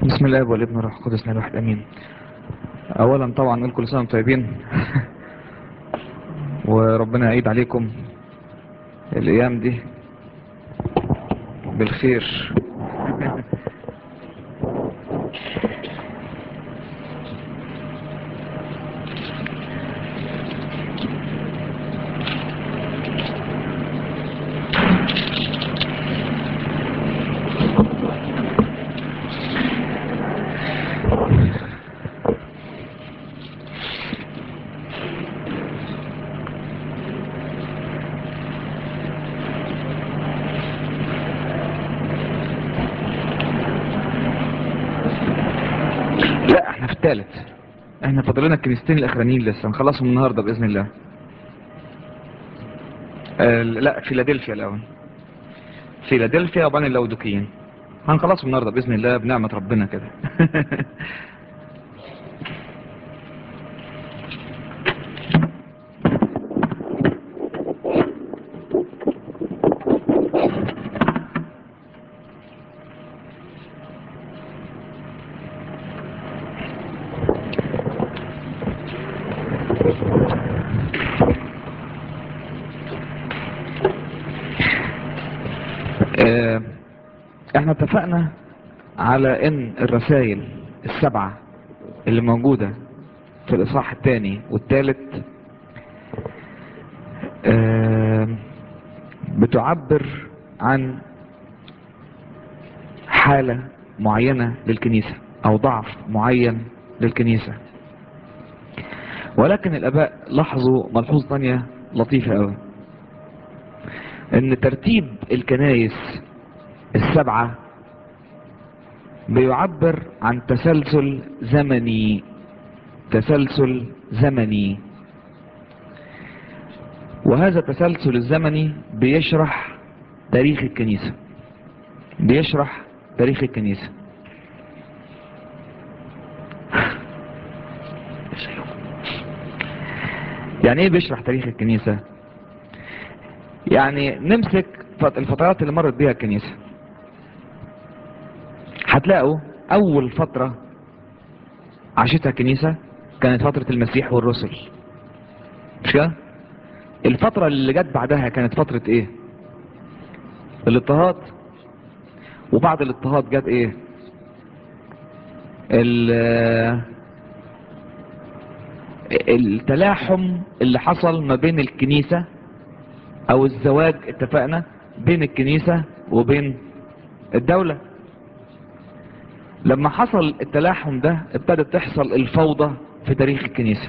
بسم الله والابن والروح القدس الواحد امين اولا طبعا نقول كل سنه وانتم طيبين وربنا يعيد عليكم الايام دي بالخير لا احنا في الثالث احنا فاضل لنا الكنيستين الاخرانيين لسه نخلصهم النهارده باذن الله آه لا فيلادلفيا الاول فيلادلفيا وبعدين اللودوكيين هنخلصهم النهارده باذن الله بنعمه ربنا كده آه، احنا اتفقنا على ان الرسائل السبعة اللي موجودة في الاصحاح الثاني والثالث آه، بتعبر عن حالة معينة للكنيسة او ضعف معين للكنيسة ولكن الاباء لاحظوا ملحوظ تانية لطيفة قوي ان ترتيب الكنايس السبعة بيعبر عن تسلسل زمني تسلسل زمني وهذا التسلسل الزمني بيشرح تاريخ الكنيسة بيشرح تاريخ الكنيسة يعني ايه بيشرح تاريخ الكنيسة يعني نمسك فت- الفترات اللي مرت بيها الكنيسة هتلاقوا اول فترة عاشتها الكنيسة كانت فترة المسيح والرسل مش كده الفترة اللي جت بعدها كانت فترة ايه الاضطهاد وبعد الاضطهاد جت ايه ال- التلاحم اللي حصل ما بين الكنيسة او الزواج اتفقنا بين الكنيسة وبين الدولة لما حصل التلاحم ده ابتدت تحصل الفوضى في تاريخ الكنيسة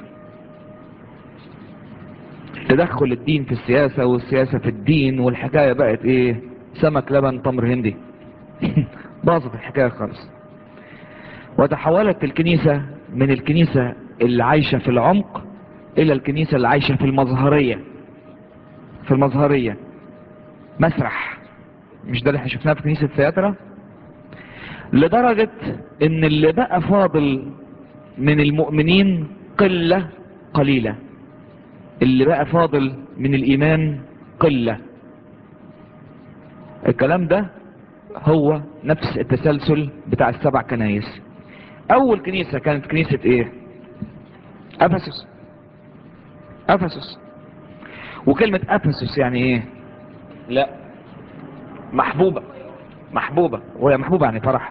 تدخل الدين في السياسة والسياسة في الدين والحكاية بقت ايه سمك لبن تمر هندي باظت الحكاية خالص وتحولت الكنيسة من الكنيسة اللي عايشة في العمق الى الكنيسة اللي عايشة في المظهرية في المظهرية مسرح مش ده اللي احنا شفناه في كنيسة ثياترا لدرجة ان اللي بقى فاضل من المؤمنين قلة قليلة اللي بقى فاضل من الايمان قلة الكلام ده هو نفس التسلسل بتاع السبع كنايس اول كنيسة كانت كنيسة ايه افسس افسس وكلمة افسس يعني ايه لا محبوبة محبوبة وهي محبوبة يعني فرح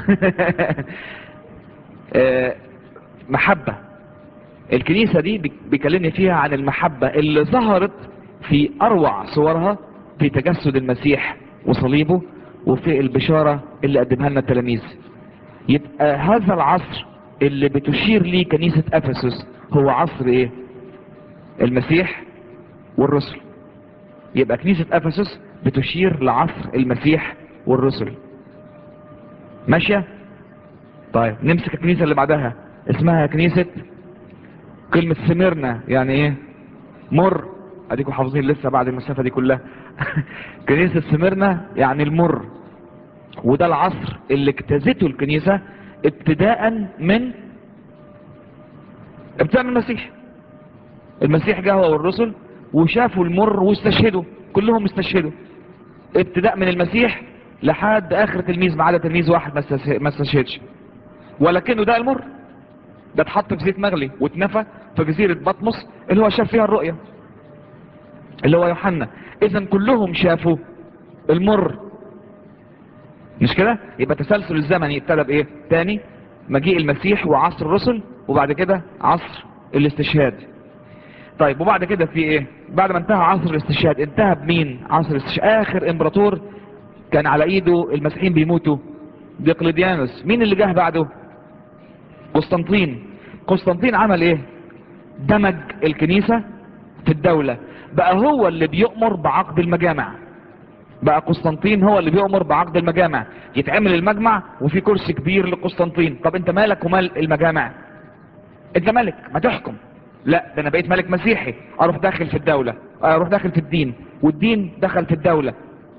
آه، محبة الكنيسة دي بي- بيكلمني فيها عن المحبة اللي ظهرت في اروع صورها في تجسد المسيح وصليبه وفي البشارة اللي قدمها لنا التلاميذ يبقى هذا العصر اللي بتشير ليه كنيسة افسس هو عصر ايه المسيح والرسل يبقى كنيسة افسس بتشير لعصر المسيح والرسل ماشية طيب نمسك الكنيسة اللي بعدها اسمها كنيسة كلمة سميرنا يعني ايه مر اديكم حافظين لسه بعد المسافة دي كلها كنيسة سميرنا يعني المر وده العصر اللي اجتازته الكنيسة ابتداء من ابتداء من المسيح المسيح جه هو والرسل وشافوا المر واستشهدوا كلهم استشهدوا ابتداء من المسيح لحد اخر تلميذ ما عدا تلميذ واحد ما استس- ما استشهدش ولكنه ده المر ده اتحط في زيت مغلي واتنفى في جزيرة بطمس اللي هو شاف فيها الرؤية اللي هو يوحنا اذا كلهم شافوا المر مش كده يبقى تسلسل الزمني ابتدى بايه تاني مجيء المسيح وعصر الرسل وبعد كده عصر الاستشهاد طيب وبعد كده في ايه بعد ما انتهى عصر الاستشهاد انتهى بمين عصر الاستشهاد اخر امبراطور كان على ايده المسيحيين بيموتوا ديقلديانوس مين اللي جه بعده قسطنطين قسطنطين عمل ايه دمج الكنيسة في الدولة بقى هو اللي بيؤمر بعقد المجامع بقى قسطنطين هو اللي بيؤمر بعقد المجامع يتعمل المجمع وفي كرسي كبير لقسطنطين طب انت مالك ومال المجامع انت ملك ما تحكم لا ده انا بقيت ملك مسيحي اروح داخل في الدولة اروح داخل في الدين والدين دخل في الدولة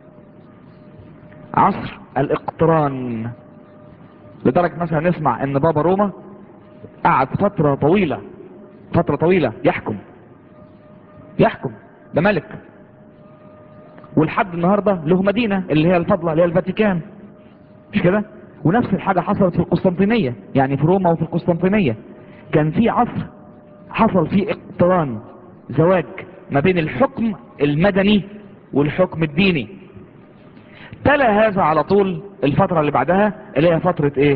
عصر الاقتران لدرجة مثلا نسمع ان بابا روما قعد فترة طويلة فترة طويلة يحكم يحكم ده ملك ولحد النهاردة له مدينة اللي هي الفضلة اللي هي الفاتيكان مش كده ونفس الحاجة حصلت في القسطنطينية يعني في روما وفي القسطنطينية كان في عصر حصل فيه اقتران زواج ما بين الحكم المدني والحكم الديني تلا هذا على طول الفترة اللي بعدها اللي هي فترة ايه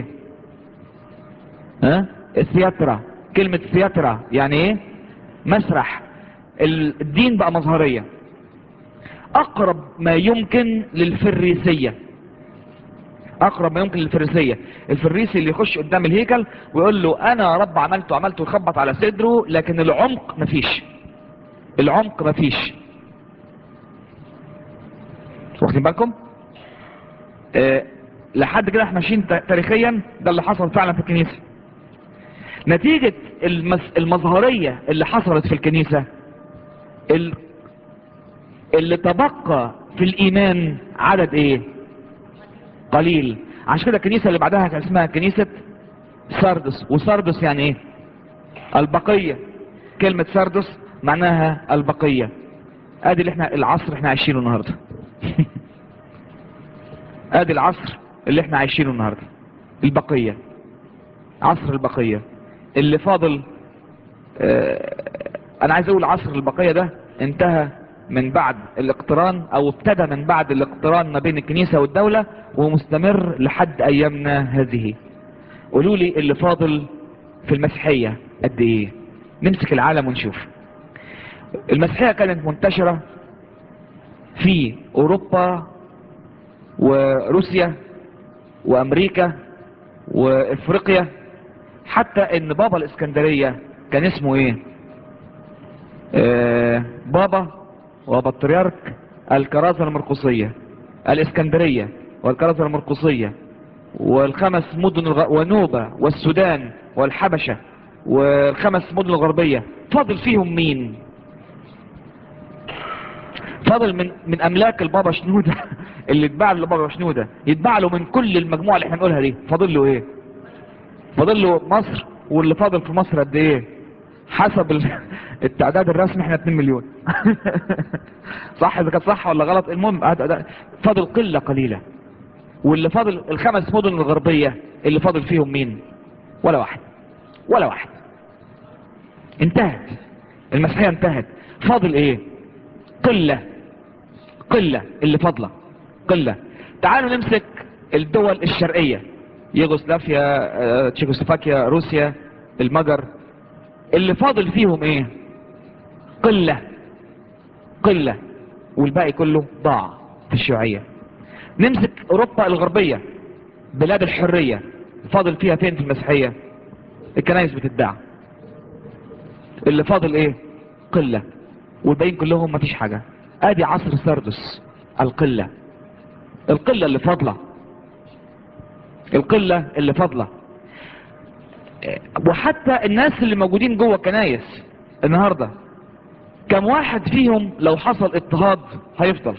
ها الثياترا كلمة ثياترا يعني ايه مسرح الدين بقى مظهرية اقرب ما يمكن للفريسية اقرب ما يمكن للفريسية الفريسي اللي يخش قدام الهيكل ويقول له انا يا رب عملته عملته يخبط على صدره لكن العمق مفيش العمق مفيش واخدين بالكم أه لحد كده احنا ماشيين تاريخيا ده اللي حصل فعلا في الكنيسة نتيجة المس... المظهرية اللي حصلت في الكنيسة ال... اللي تبقى في الايمان عدد ايه قليل عشان كده الكنيسة اللي بعدها كان اسمها كنيسة ساردس وساردس يعني ايه البقية كلمة ساردس معناها البقية ادي اللي احنا العصر احنا عايشينه النهاردة ادي العصر اللي احنا عايشينه النهاردة البقية عصر البقية اللي فاضل اه انا عايز اقول عصر البقية ده انتهى من بعد الاقتران او ابتدى من بعد الاقتران ما بين الكنيسة والدولة ومستمر لحد ايامنا هذه قولوا لي اللي فاضل في المسيحية قد ايه نمسك العالم ونشوف المسيحية كانت منتشرة في اوروبا وروسيا وامريكا وافريقيا حتى ان بابا الاسكندرية كان اسمه ايه آه بابا وبطريرك الكرازة المرقصية الاسكندرية والكرازة المرقصية والخمس مدن الغ... ونوبة والسودان والحبشة والخمس مدن الغربية فاضل فيهم مين فاضل من من املاك البابا شنودة اللي اتباع له بابا شنودة يتباع له من كل المجموعة اللي احنا بنقولها دي فاضل له ايه فاضل له مصر واللي فاضل في مصر قد ايه حسب التعداد الرسمي احنا 2 مليون صح اذا كانت صح ولا غلط المهم فاضل قلة قليلة واللي فاضل الخمس مدن الغربية اللي فاضل فيهم مين ولا واحد ولا واحد انتهت المسيحية انتهت فاضل ايه قلة قلة اللي فاضلة قلة تعالوا نمسك الدول الشرقية يوغوسلافيا تشيكوسلوفاكيا روسيا المجر اللي فاضل فيهم ايه قلة قلة والباقي كله ضاع في الشيوعية نمسك اوروبا الغربية بلاد الحرية فاضل فيها فين في المسيحية الكنائس بتتباع اللي فاضل ايه قلة والباقيين كلهم مفيش حاجة ادي عصر سردس القلة القلة اللي فاضلة القلة اللي فاضلة وحتى الناس اللي موجودين جوه الكنايس النهاردة كم واحد فيهم لو حصل اضطهاد هيفضل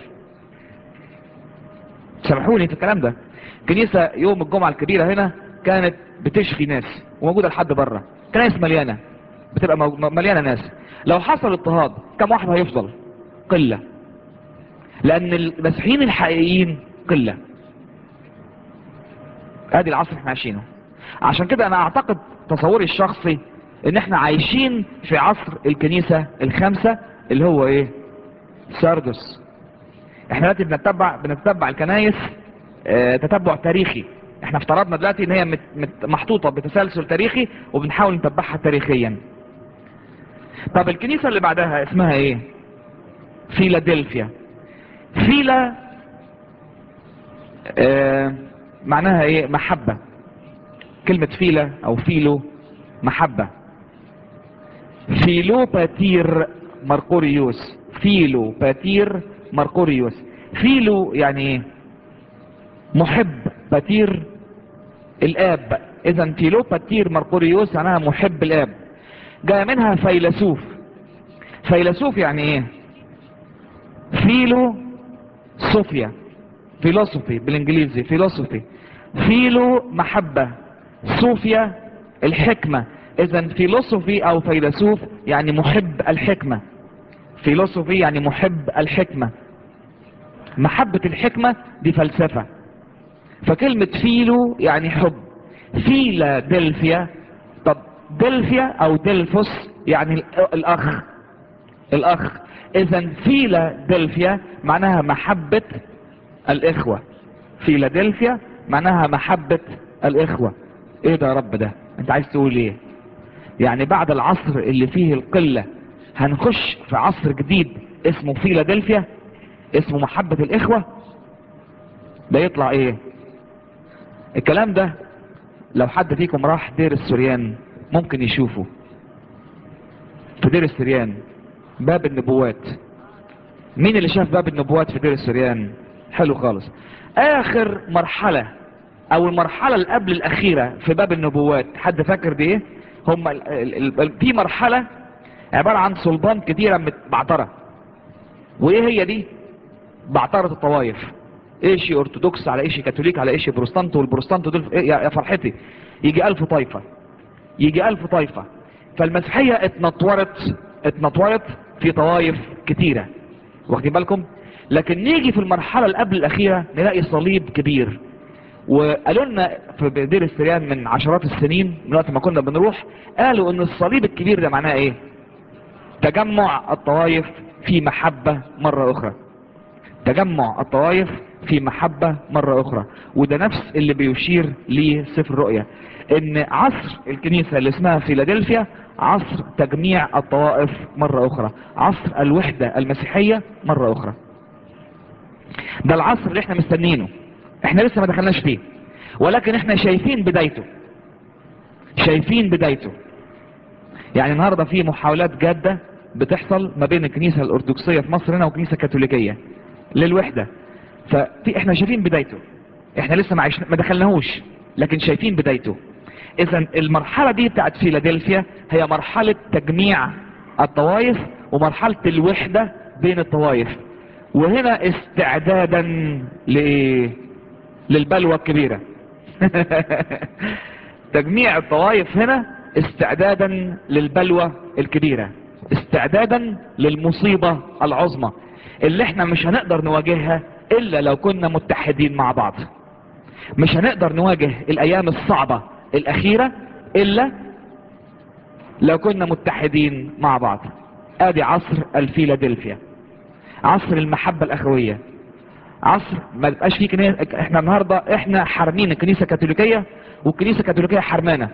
سامحوني في الكلام ده كنيسة يوم الجمعة الكبيرة هنا كانت بتشفي ناس وموجودة لحد بره كنايس مليانة بتبقى مليانة ناس لو حصل اضطهاد كم واحد هيفضل قلة لان المسيحيين الحقيقيين قلة ادي العصر احنا عايشينه عشان كده انا اعتقد تصوري الشخصي ان احنا عايشين في عصر الكنيسة الخامسة اللي هو ايه ساردس احنا دلوقتي بنتبع بنتبع الكنايس اه تتبع تاريخي احنا افترضنا دلوقتي ان هي مت مت محطوطة بتسلسل تاريخي وبنحاول نتبعها تاريخيا طب الكنيسة اللي بعدها اسمها ايه فيلادلفيا فيلا اه معناها ايه محبة كلمة فيلا او فيلو محبة فيلو باتير مرقوريوس فيلو باتير مرقوريوس فيلو يعني ايه محب باتير الاب اذا فيلو باتير مرقوريوس معناها محب الاب جاء منها فيلسوف فيلسوف يعني ايه فيلو صوفيا فيلوسوفي بالانجليزي فيلوسوفي فيلو محبة صوفيا الحكمة اذا فيلوسوفي او فيلسوف يعني محب الحكمة فيلوسوفي يعني محب الحكمة محبة الحكمة دي فلسفة فكلمة فيلو يعني حب فيلا دلفيا طب دلفيا او دلفوس يعني الاخ الاخ اذا فيلا دلفيا معناها محبة الاخوة فيلادلفيا معناها محبة الاخوة ايه ده يا رب ده انت عايز تقول ايه يعني بعد العصر اللي فيه القلة هنخش في عصر جديد اسمه فيلادلفيا اسمه محبة الاخوة ده يطلع ايه الكلام ده لو حد فيكم راح دير السريان ممكن يشوفه في دير السريان باب النبوات مين اللي شاف باب النبوات في دير السريان حلو خالص اخر مرحلة او المرحلة اللي قبل الاخيرة في باب النبوات حد فاكر دي ايه هم ال ال ال في مرحلة عبارة عن صلبان كتيرة متبعترة وايه هي دي بعترة الطوائف ايشي ارثوذكس على ايشي كاثوليك على ايشي بروستانت والبروستانت دول إيه يا فرحتي يجي الف طائفة يجي الف طائفة فالمسيحية اتنطورت اتنطورت في طوائف كتيرة واخدين بالكم لكن نيجي في المرحلة اللي قبل الاخيرة نلاقي صليب كبير وقالوا لنا في دير السريان من عشرات السنين من وقت ما كنا بنروح قالوا ان الصليب الكبير ده معناه ايه تجمع الطوائف في محبة مرة اخرى تجمع الطوائف في محبة مرة اخرى وده نفس اللي بيشير ليه سفر الرؤيا ان عصر الكنيسة اللي اسمها فيلادلفيا عصر تجميع الطوائف مرة اخرى عصر الوحدة المسيحية مرة اخرى ده العصر اللي احنا مستنينه احنا لسه ما دخلناش فيه ولكن احنا شايفين بدايته شايفين بدايته يعني النهاردة في محاولات جادة بتحصل ما بين الكنيسة الارثوذكسية في مصر هنا والكنيسة الكاثوليكية للوحدة ففي احنا شايفين بدايته احنا لسه ما, عشنا ما دخلناهوش لكن شايفين بدايته اذا المرحلة دي بتاعت فيلادلفيا هي مرحلة تجميع الطوائف ومرحلة الوحدة بين الطوائف وهنا استعدادا لايه للبلوى الكبيرة تجميع الطوائف هنا استعدادا للبلوى الكبيرة استعدادا للمصيبة العظمى اللي احنا مش هنقدر نواجهها الا لو كنا متحدين مع بعض مش هنقدر نواجه الايام الصعبة الاخيرة الا لو كنا متحدين مع بعض ادي عصر الفيلادلفيا عصر المحبة الاخوية عصر ما بقاش فيه كنيسة احنا النهاردة احنا حارمين الكنيسة الكاثوليكية والكنيسة الكاثوليكية حرمانة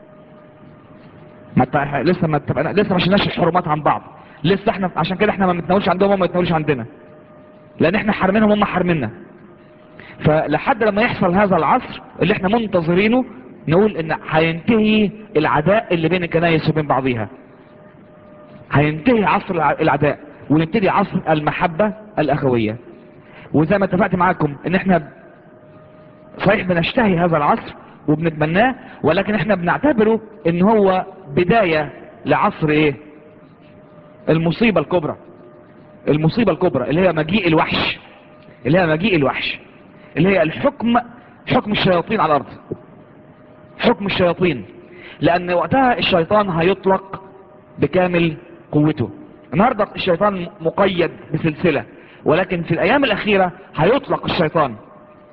ما ت... لسه ما تبقى لسه ما شلناش الحرمات عن بعض لسه احنا عشان كده احنا ما بنتناولش عندهم وما بيتناولوش عندنا لان احنا حارمينهم هم حارميننا فلحد لما يحصل هذا العصر اللي احنا منتظرينه نقول ان هينتهي العداء اللي بين الكنائس وبين بعضيها هينتهي عصر العداء ويبتدي عصر المحبة الاخوية وزي ما اتفقت معاكم ان احنا صحيح بنشتهي هذا العصر وبنتمناه ولكن احنا بنعتبره ان هو بداية لعصر ايه المصيبة الكبرى المصيبة الكبرى اللي هي مجيء الوحش اللي هي مجيء الوحش اللي هي الحكم حكم الشياطين على الارض حكم الشياطين لان وقتها الشيطان هيطلق بكامل قوته النهاردة الشيطان مقيد بسلسلة ولكن في الايام الاخيرة هيطلق الشيطان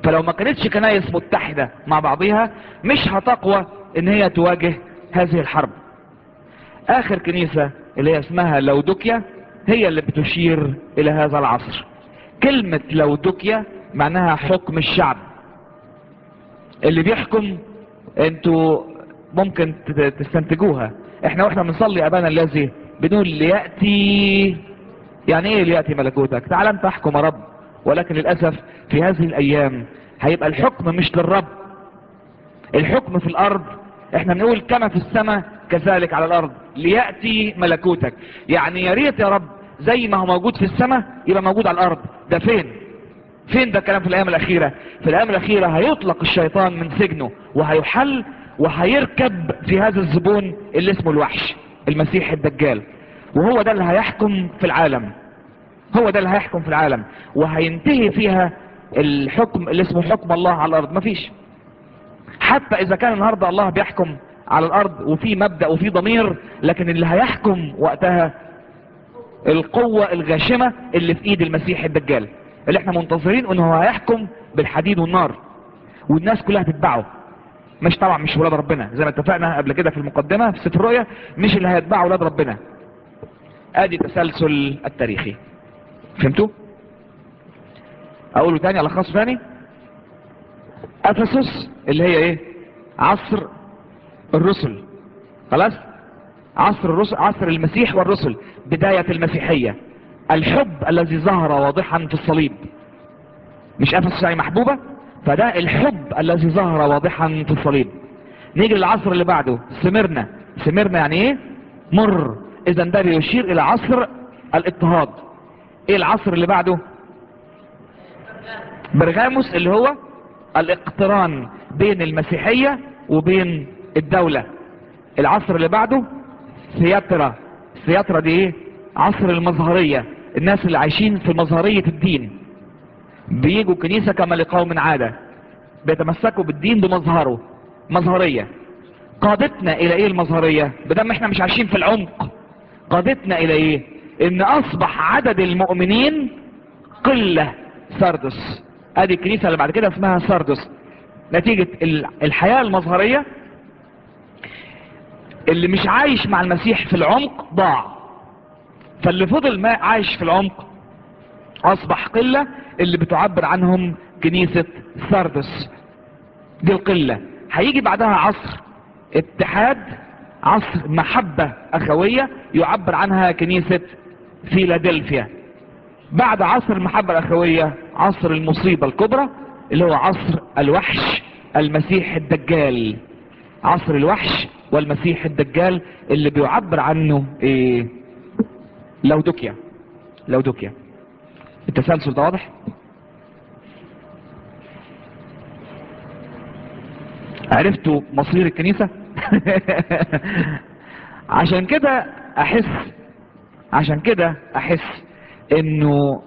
فلو ما كانتش كنايس متحدة مع بعضها مش هتقوى ان هي تواجه هذه الحرب اخر كنيسة اللي هي اسمها لودوكيا هي اللي بتشير الى هذا العصر كلمة لودوكيا معناها حكم الشعب اللي بيحكم انتوا ممكن تستنتجوها احنا واحنا بنصلي ابانا الذي بنقول ليأتي يعني ايه ليأتي ملكوتك تعال انت احكم يا رب ولكن للأسف في هذه الايام هيبقى الحكم مش للرب الحكم في الارض احنا بنقول كما في السماء كذلك على الارض ليأتي ملكوتك يعني يا ريت يا رب زي ما هو موجود في السماء يبقى موجود على الارض ده فين فين ده الكلام في الايام الاخيرة في الايام الاخيرة هيطلق الشيطان من سجنه وهيحل وهيركب في هذا الزبون اللي اسمه الوحش المسيح الدجال وهو ده اللي هيحكم في العالم هو ده اللي هيحكم في العالم وهينتهي فيها الحكم اللي اسمه حكم الله على الارض مفيش حتى اذا كان النهاردة الله بيحكم على الارض وفي مبدأ وفي ضمير لكن اللي هيحكم وقتها القوة الغاشمة اللي في ايد المسيح الدجال اللي احنا منتظرين انه هو هيحكم بالحديد والنار والناس كلها تتبعه مش طبعا مش ولاد ربنا زي ما اتفقنا قبل كده في المقدمة في سفر الرؤيا مش اللي هيتبعوا ولاد ربنا ادي تسلسل التاريخي فهمتوا اقوله تاني الخص ثاني افسس اللي هي ايه عصر الرسل خلاص عصر الرسل عصر المسيح والرسل بداية المسيحية الحب الذي ظهر واضحا في الصليب مش افسس يعني محبوبة فده الحب الذي ظهر واضحا في الصليب نيجي للعصر اللي بعده سمرنا سمرنا يعني ايه مر اذا ده بيشير الى عصر الاضطهاد ايه العصر اللي بعده برغاموس اللي هو الاقتران بين المسيحية وبين الدولة العصر اللي بعده سياترا سياترا دي ايه عصر المظهرية الناس اللي عايشين في مظهرية الدين بيجوا كنيسة كما لقوم عادة بيتمسكوا بالدين بمظهره مظهرية قادتنا الى ايه المظهرية بدم احنا مش عايشين في العمق قادتنا الى ايه ان اصبح عدد المؤمنين قلة سردس ادي الكنيسة اللي بعد كده اسمها سردس نتيجة الحياة المظهرية اللي مش عايش مع المسيح في العمق ضاع فاللي فضل ما عايش في العمق اصبح قلة اللي بتعبر عنهم كنيسة سردس دي القلة هيجي بعدها عصر اتحاد عصر محبة اخوية يعبر عنها كنيسة فيلادلفيا بعد عصر المحبة الاخوية عصر المصيبة الكبرى اللي هو عصر الوحش المسيح الدجال عصر الوحش والمسيح الدجال اللي بيعبر عنه ايه لودوكيا لودوكيا التسلسل ده واضح عرفتوا مصير الكنيسة عشان كده احس عشان كده احس انه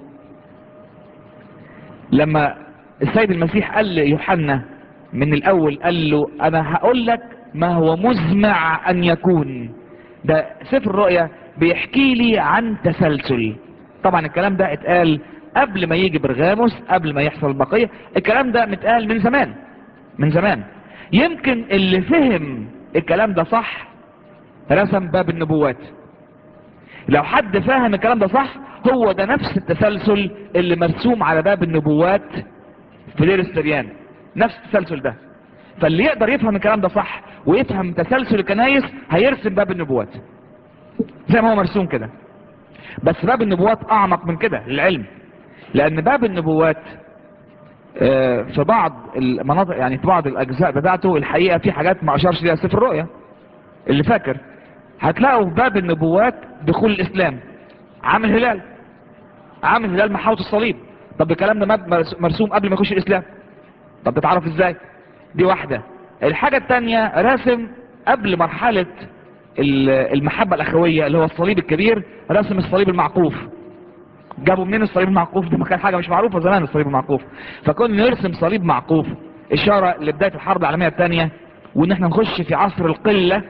لما السيد المسيح قال ليوحنا من الاول قال له انا هقول لك ما هو مزمع ان يكون ده سفر الرؤيا بيحكي لي عن تسلسل طبعا الكلام ده اتقال قبل ما يجي برغاموس قبل ما يحصل البقية الكلام ده متقال من زمان من زمان يمكن اللي فهم الكلام ده صح رسم باب النبوات لو حد فاهم الكلام ده صح هو ده نفس التسلسل اللي مرسوم على باب النبوات في دير السريان نفس التسلسل ده فاللي يقدر يفهم الكلام ده صح ويفهم تسلسل الكنايس هيرسم باب النبوات زي ما هو مرسوم كده بس باب النبوات اعمق من كده للعلم لان باب النبوات آه، في بعض المناطق يعني في بعض الاجزاء بتاعته الحقيقة في حاجات ما اشارش ليها سفر الرؤيا اللي فاكر هتلاقوا في باب النبوات دخول الاسلام عامل هلال عامل هلال محاوط الصليب طب الكلام ده مرسوم قبل ما يخش الاسلام طب تتعرف ازاي دي واحدة الحاجة التانية راسم قبل مرحلة المحبة الاخوية اللي هو الصليب الكبير رسم الصليب المعقوف جابوا منين الصليب المعقوف ده ما كان حاجة مش معروفة زمان الصليب المعقوف فكنا نرسم صليب معقوف اشارة لبداية الحرب العالمية الثانية وان احنا نخش في عصر القلة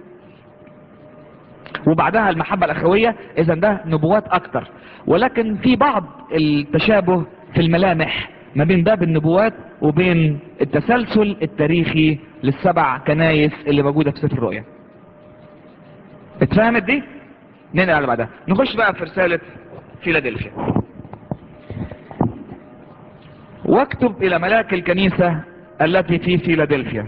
وبعدها المحبة الاخوية اذا ده نبوات اكتر ولكن في بعض التشابه في الملامح ما بين باب النبوات وبين التسلسل التاريخي للسبع كنايس اللي موجودة في سفر الرؤيا اتفهمت دي ننقل على بعدها نخش بقى في رسالة فيلادلفيا واكتب الى ملاك الكنيسة التي في فيلادلفيا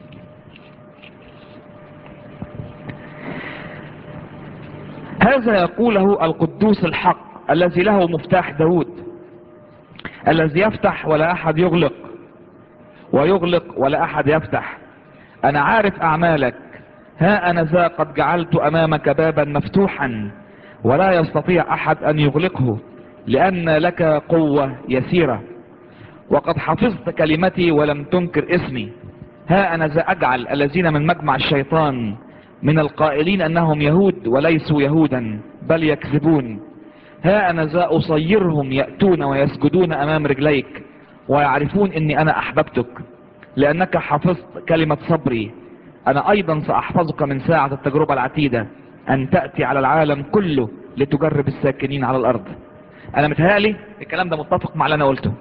هذا يقوله القدوس الحق الذي له مفتاح داود الذي يفتح ولا احد يغلق ويغلق ولا احد يفتح انا عارف اعمالك ها انا ذا قد جعلت امامك بابا مفتوحا ولا يستطيع احد ان يغلقه لان لك قوة يسيرة وقد حفظت كلمتي ولم تنكر اسمي ها انا ذا اجعل الذين من مجمع الشيطان من القائلين انهم يهود وليسوا يهودا بل يكذبون ها انا ذا اصيرهم يأتون ويسجدون امام رجليك ويعرفون اني انا احببتك لانك حفظت كلمة صبري انا ايضا ساحفظك من ساعة التجربة العتيدة ان تأتي على العالم كله لتجرب الساكنين على الارض انا متهيألي الكلام ده متفق مع اللي انا قلته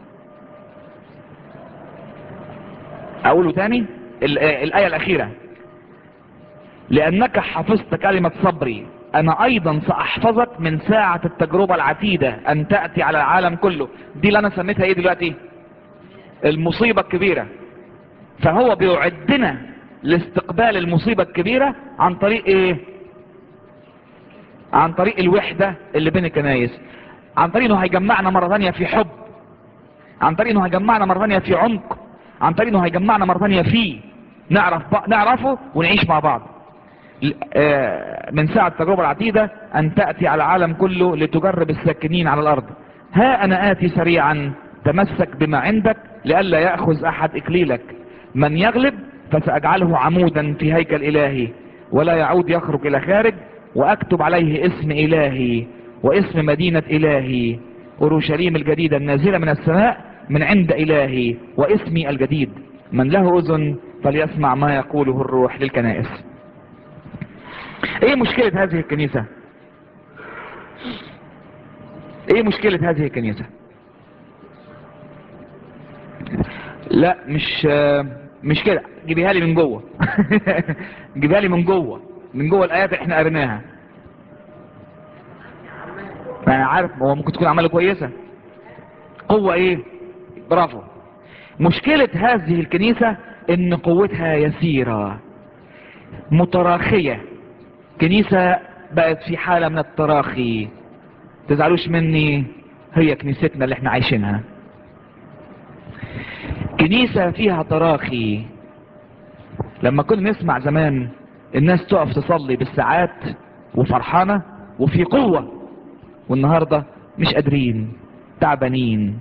اقوله تاني الاية الاخيرة لانك حفظت كلمة صبري انا ايضا ساحفظك من ساعة التجربة العتيدة ان تأتي على العالم كله دي اللي انا سميتها ايه دلوقتي المصيبة الكبيرة فهو بيعدنا لاستقبال المصيبة الكبيرة عن طريق ايه عن طريق الوحدة اللي بين الكنايس عن طريق انه هيجمعنا مرة ثانية في حب عن طريق انه هيجمعنا مرة ثانية في عمق عن طريق انه هيجمعنا مرة ثانية فيه نعرف ب... نعرفه ونعيش مع بعض من ساعة التجربة العتيدة ان تأتي على العالم كله لتجرب الساكنين على الارض ها انا اتي سريعا تمسك بما عندك لئلا يأخذ احد اكليلك من يغلب فسأجعله عمودا في هيكل الهي ولا يعود يخرج الى خارج واكتب عليه اسم الهي واسم مدينة الهي اورشليم الجديدة النازلة من السماء من عند الهي واسمي الجديد من له اذن فليسمع ما يقوله الروح للكنائس ايه مشكلة هذه الكنيسة ايه مشكلة هذه الكنيسة لا مش مش كده جيبيها لي من جوه جيبيها لي من جوه من جوه الايات اللي احنا قريناها انا عارف هو ممكن تكون عماله كويسه قوه ايه برافو مشكله هذه الكنيسه ان قوتها يسيره متراخيه كنيسه بقت في حاله من التراخي تزعلوش مني هي كنيستنا اللي احنا عايشينها كنيسة فيها تراخي لما كنا نسمع زمان الناس تقف تصلي بالساعات وفرحانة وفي قوة والنهاردة مش قادرين تعبانين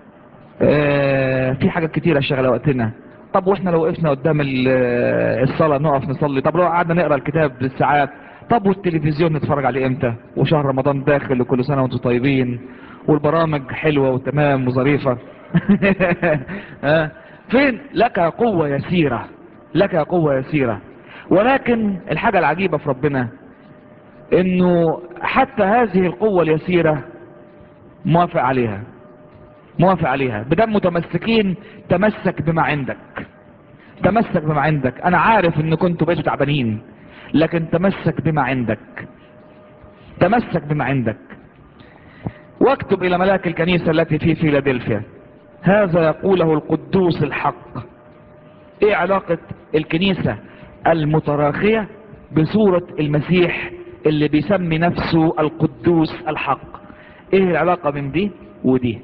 اه في حاجات كتيرة شغلة وقتنا طب واحنا لو وقفنا قدام الصلاة نقف نصلي طب لو قعدنا نقرأ الكتاب بالساعات طب والتلفزيون نتفرج عليه امتى وشهر رمضان داخل وكل سنة وانتم طيبين والبرامج حلوة وتمام وظريفة ها فين لك قوة يسيرة لك قوة يسيرة ولكن الحاجة العجيبة في ربنا انه حتى هذه القوة اليسيرة موافق عليها موافق عليها بدم متمسكين تمسك بما عندك تمسك بما عندك انا عارف ان كنتوا بقيتوا تعبانين لكن تمسك بما عندك تمسك بما عندك واكتب الى ملاك الكنيسة التي في فيلادلفيا هذا يقوله القدوس الحق ايه علاقة الكنيسة المتراخية بصورة المسيح اللي بيسمي نفسه القدوس الحق ايه العلاقة من دي ودي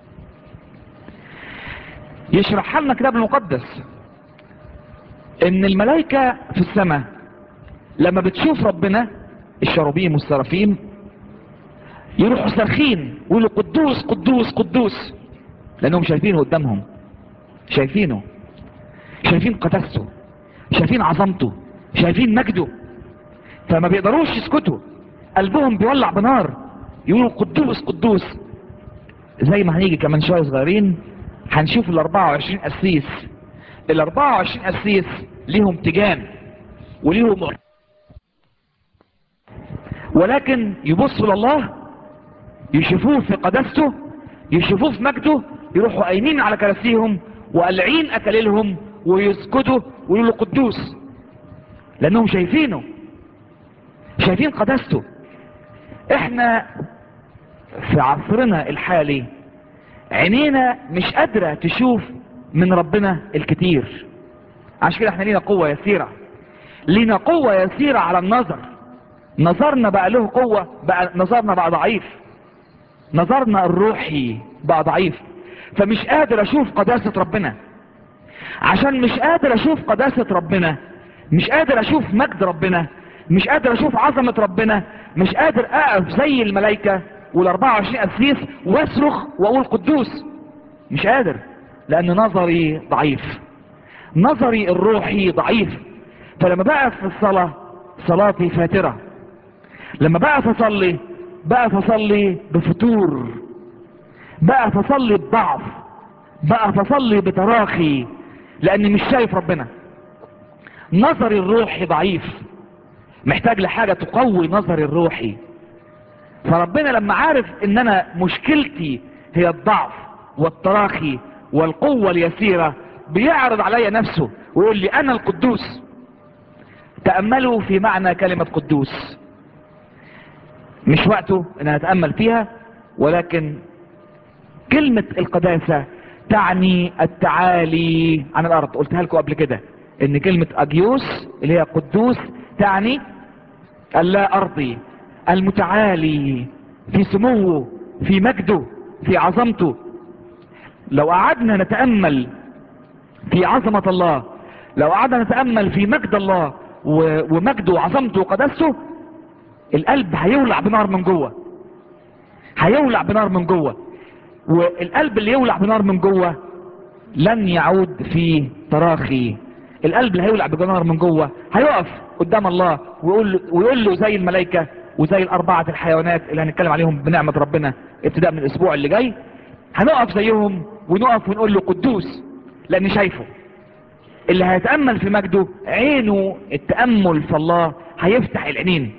يشرح لنا كتاب المقدس ان الملائكة في السماء لما بتشوف ربنا الشروبيم والسرافيم يروحوا صارخين ويقولوا قدوس قدوس قدوس لانهم شايفينه قدامهم شايفينه شايفين قدسته شايفين عظمته شايفين مجده فما بيقدروش يسكتوا قلبهم بيولع بنار يقولوا قدوس قدوس زي ما هنيجي كمان شوية صغيرين هنشوف ال 24 قسيس ال 24 قسيس ليهم تيجان وليهم ولكن يبصوا لله يشوفوه في قدسته يشوفوه في مجده يروحوا قايمين على كراسيهم وقلعين اكاليلهم ويسجدوا ويقولوا له قدوس لانهم شايفينه شايفين قداسته احنا في عصرنا الحالي عينينا مش قادرة تشوف من ربنا الكتير عشان كده احنا لينا قوة يسيرة لينا قوة يسيرة على النظر نظرنا بقى له قوة بقى نظرنا بقى ضعيف نظرنا الروحي بقى ضعيف فمش قادر اشوف قداسة ربنا عشان مش قادر اشوف قداسة ربنا مش قادر اشوف مجد ربنا مش قادر اشوف عظمة ربنا مش قادر اقف زي الملائكة والاربعة وعشرين قسيس واصرخ واقول قدوس مش قادر لان نظري ضعيف نظري الروحي ضعيف فلما بقف في الصلاة صلاتي فاترة لما بقف اصلي بقف اصلي بفتور بقف اصلي بضعف بقف اصلي بتراخي لاني مش شايف ربنا نظري الروحي ضعيف محتاج لحاجة تقوي نظري الروحي فربنا لما عارف ان انا مشكلتي هي الضعف والتراخي والقوة اليسيرة بيعرض علي نفسه ويقول لي انا القدوس تأملوا في معنى كلمة قدوس مش وقته ان نتأمل فيها ولكن كلمة القداسة تعني التعالي عن الارض قلتها لكم قبل كده ان كلمة اجيوس اللي هي قدوس تعني اللا ارضي المتعالي في سموه في مجده في عظمته لو قعدنا نتأمل في عظمة الله لو قعدنا نتأمل في مجد الله ومجده وعظمته وقدسته القلب هيولع بنار من جوه هيولع بنار من جوه والقلب اللي يولع بنار من جوه لن يعود في تراخي القلب اللي هيولع بنار من جوه هيقف قدام الله ويقول له, ويقول له زي الملائكة وزي الأربعة الحيوانات اللي هنتكلم عليهم بنعمة ربنا ابتداء من الأسبوع اللي جاي هنقف زيهم ونقف ونقول له قدوس لأني شايفه اللي هيتأمل في مجده عينه التأمل في الله هيفتح العينين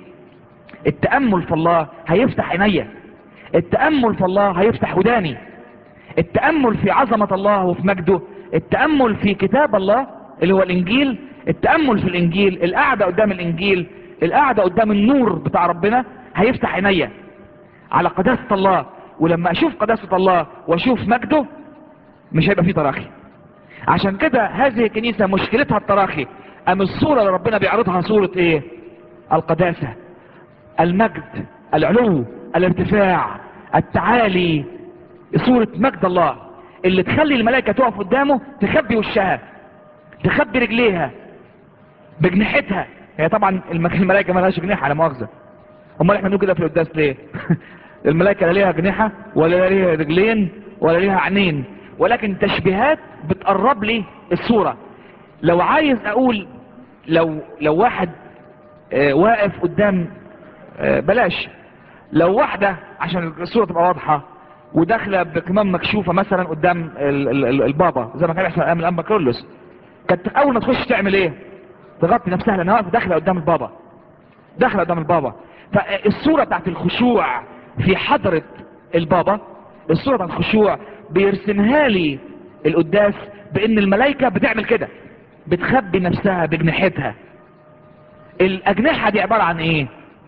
التأمل في الله هيفتح عينيا التأمل في الله هيفتح وداني التأمل في عظمة الله وفي مجده التأمل في كتاب الله اللي هو الإنجيل التأمل في الإنجيل القعدة قدام الإنجيل القعدة قدام النور بتاع ربنا هيفتح عينيا على قداسة الله ولما أشوف قداسة الله وأشوف مجده مش هيبقى فيه تراخي عشان كده هذه الكنيسة مشكلتها التراخي أم الصورة اللي ربنا بيعرضها صورة إيه القداسة المجد العلو الارتفاع التعالي صورة مجد الله اللي تخلي الملائكة تقف قدامه تخبي وشها تخبي رجليها بجنحتها هي طبعا الملائكة ما لهاش جناح على مؤاخذة امال احنا بنقول كده في القداس ليه الملائكة لا ليها جناحة ولا ليها رجلين ولا ليها عينين ولكن تشبيهات بتقرب لي الصورة لو عايز اقول لو لو واحد آه واقف قدام آه بلاش لو واحدة عشان الصورة تبقى واضحة وداخلة بكمام مكشوفة مثلا قدام ال ال ال البابا زي ما كان يحصل ايام الانبا كرولوس كانت اول ما تخش تعمل ايه تغطي نفسها لانها واقفة داخلة قدام البابا داخلة قدام البابا فالصورة بتاعت الخشوع في حضرة البابا الصورة بتاعت الخشوع بيرسمها لي القداس بان الملائكة بتعمل كده بتخبي نفسها بجنحتها الاجنحة دي عبارة عن ايه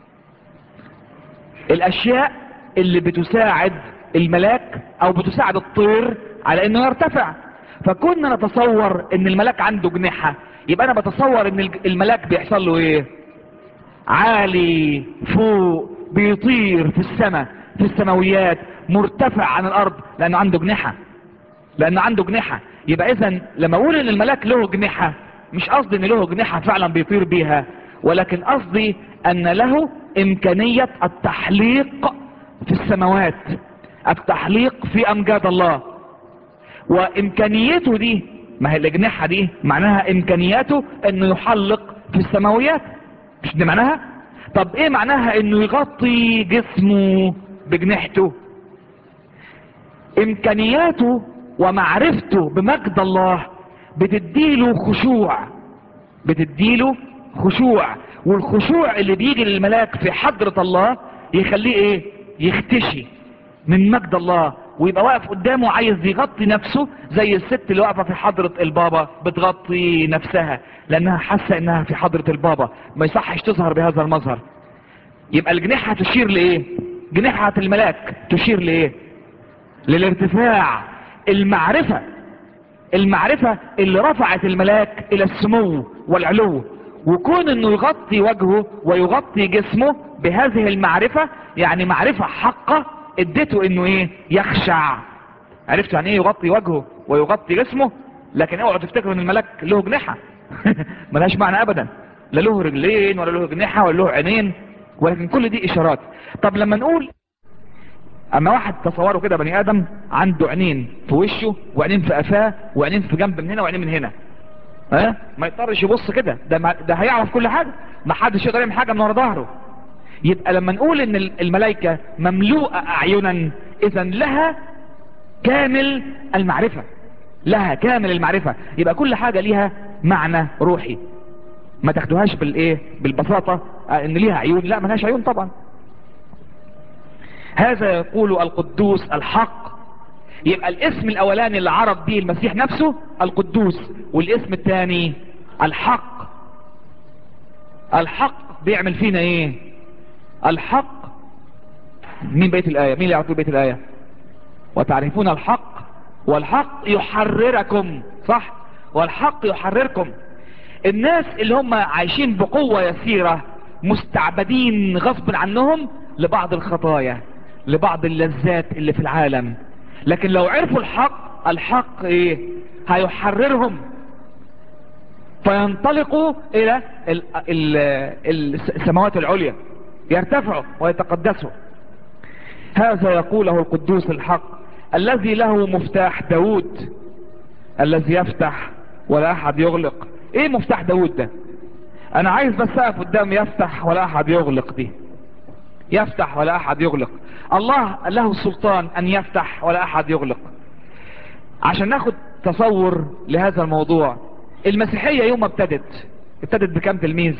الاشياء اللي بتساعد الملاك او بتساعد الطير على انه يرتفع فكنا نتصور ان الملاك عنده جناحة يبقى انا بتصور ان الملاك بيحصل له ايه عالي فوق بيطير في السماء في السماويات مرتفع عن الارض لانه عنده جناحة لانه عنده جناحة يبقى اذا لما اقول ان الملاك له جناحة مش قصدي ان له جناحة فعلا بيطير بيها ولكن قصدي ان له امكانية التحليق في السماوات التحليق في امجاد الله وامكانيته دي ما هي الاجنحة دي معناها امكانياته انه يحلق في السماويات مش دي معناها طب ايه معناها انه يغطي جسمه بجنحته امكانياته ومعرفته بمجد الله بتديله خشوع بتديله خشوع والخشوع اللي بيجي للملاك في حضرة الله يخليه ايه يختشي من مجد الله ويبقى واقف قدامه عايز يغطي نفسه زي الست اللي واقفه في حضره البابا بتغطي نفسها لانها حاسه انها في حضره البابا ما يصحش تظهر بهذا المظهر يبقى الجنيحه تشير لايه جنيحه الملاك تشير لايه للارتفاع المعرفه المعرفه اللي رفعت الملاك الى السمو والعلو وكون انه يغطي وجهه ويغطي جسمه بهذه المعرفة يعني معرفة حقة اديته انه ايه يخشع عرفتوا يعني ايه يغطي وجهه ويغطي جسمه لكن اوعوا تفتكروا ان الملك له جناحة ملهاش معنى ابدا لا له رجلين ولا له جناحة ولا له عينين ولكن كل دي اشارات طب لما نقول اما واحد تصوروا كده بني ادم عنده عينين في وشه وعينين في قفاه وعينين في جنب من هنا وعينين من هنا ها ما يضطرش يبص كده ده ما ده هيعرف كل حاجه ما حدش يقدر يعمل حاجه من ورا ظهره يبقى لما نقول ان الملائكه مملوءه اعينا اذا لها كامل المعرفه لها كامل المعرفه يبقى كل حاجه ليها معنى روحي ما تاخدوهاش بالايه بالبساطه ان ليها عيون لا ما لهاش عيون طبعا هذا يقول القدوس الحق يبقى الاسم الاولاني اللي عرف به المسيح نفسه القدوس والاسم الثاني الحق الحق بيعمل فينا ايه الحق مين بيت الايه مين اللي يعرف بيت الايه وتعرفون الحق والحق يحرركم صح والحق يحرركم الناس اللي هم عايشين بقوة يسيرة مستعبدين غصب عنهم لبعض الخطايا لبعض اللذات اللي في العالم لكن لو عرفوا الحق الحق ايه هيحررهم فينطلقوا الى ال ال السماوات العليا يرتفعوا ويتقدسوا هذا يقوله القدوس الحق الذي له مفتاح داود الذي يفتح ولا احد يغلق ايه مفتاح داود ده انا عايز بس اقف قدام يفتح ولا احد يغلق دي يفتح ولا احد يغلق الله له السلطان ان يفتح ولا احد يغلق عشان ناخد تصور لهذا الموضوع المسيحية يوم ما ابتدت ابتدت بكم تلميذ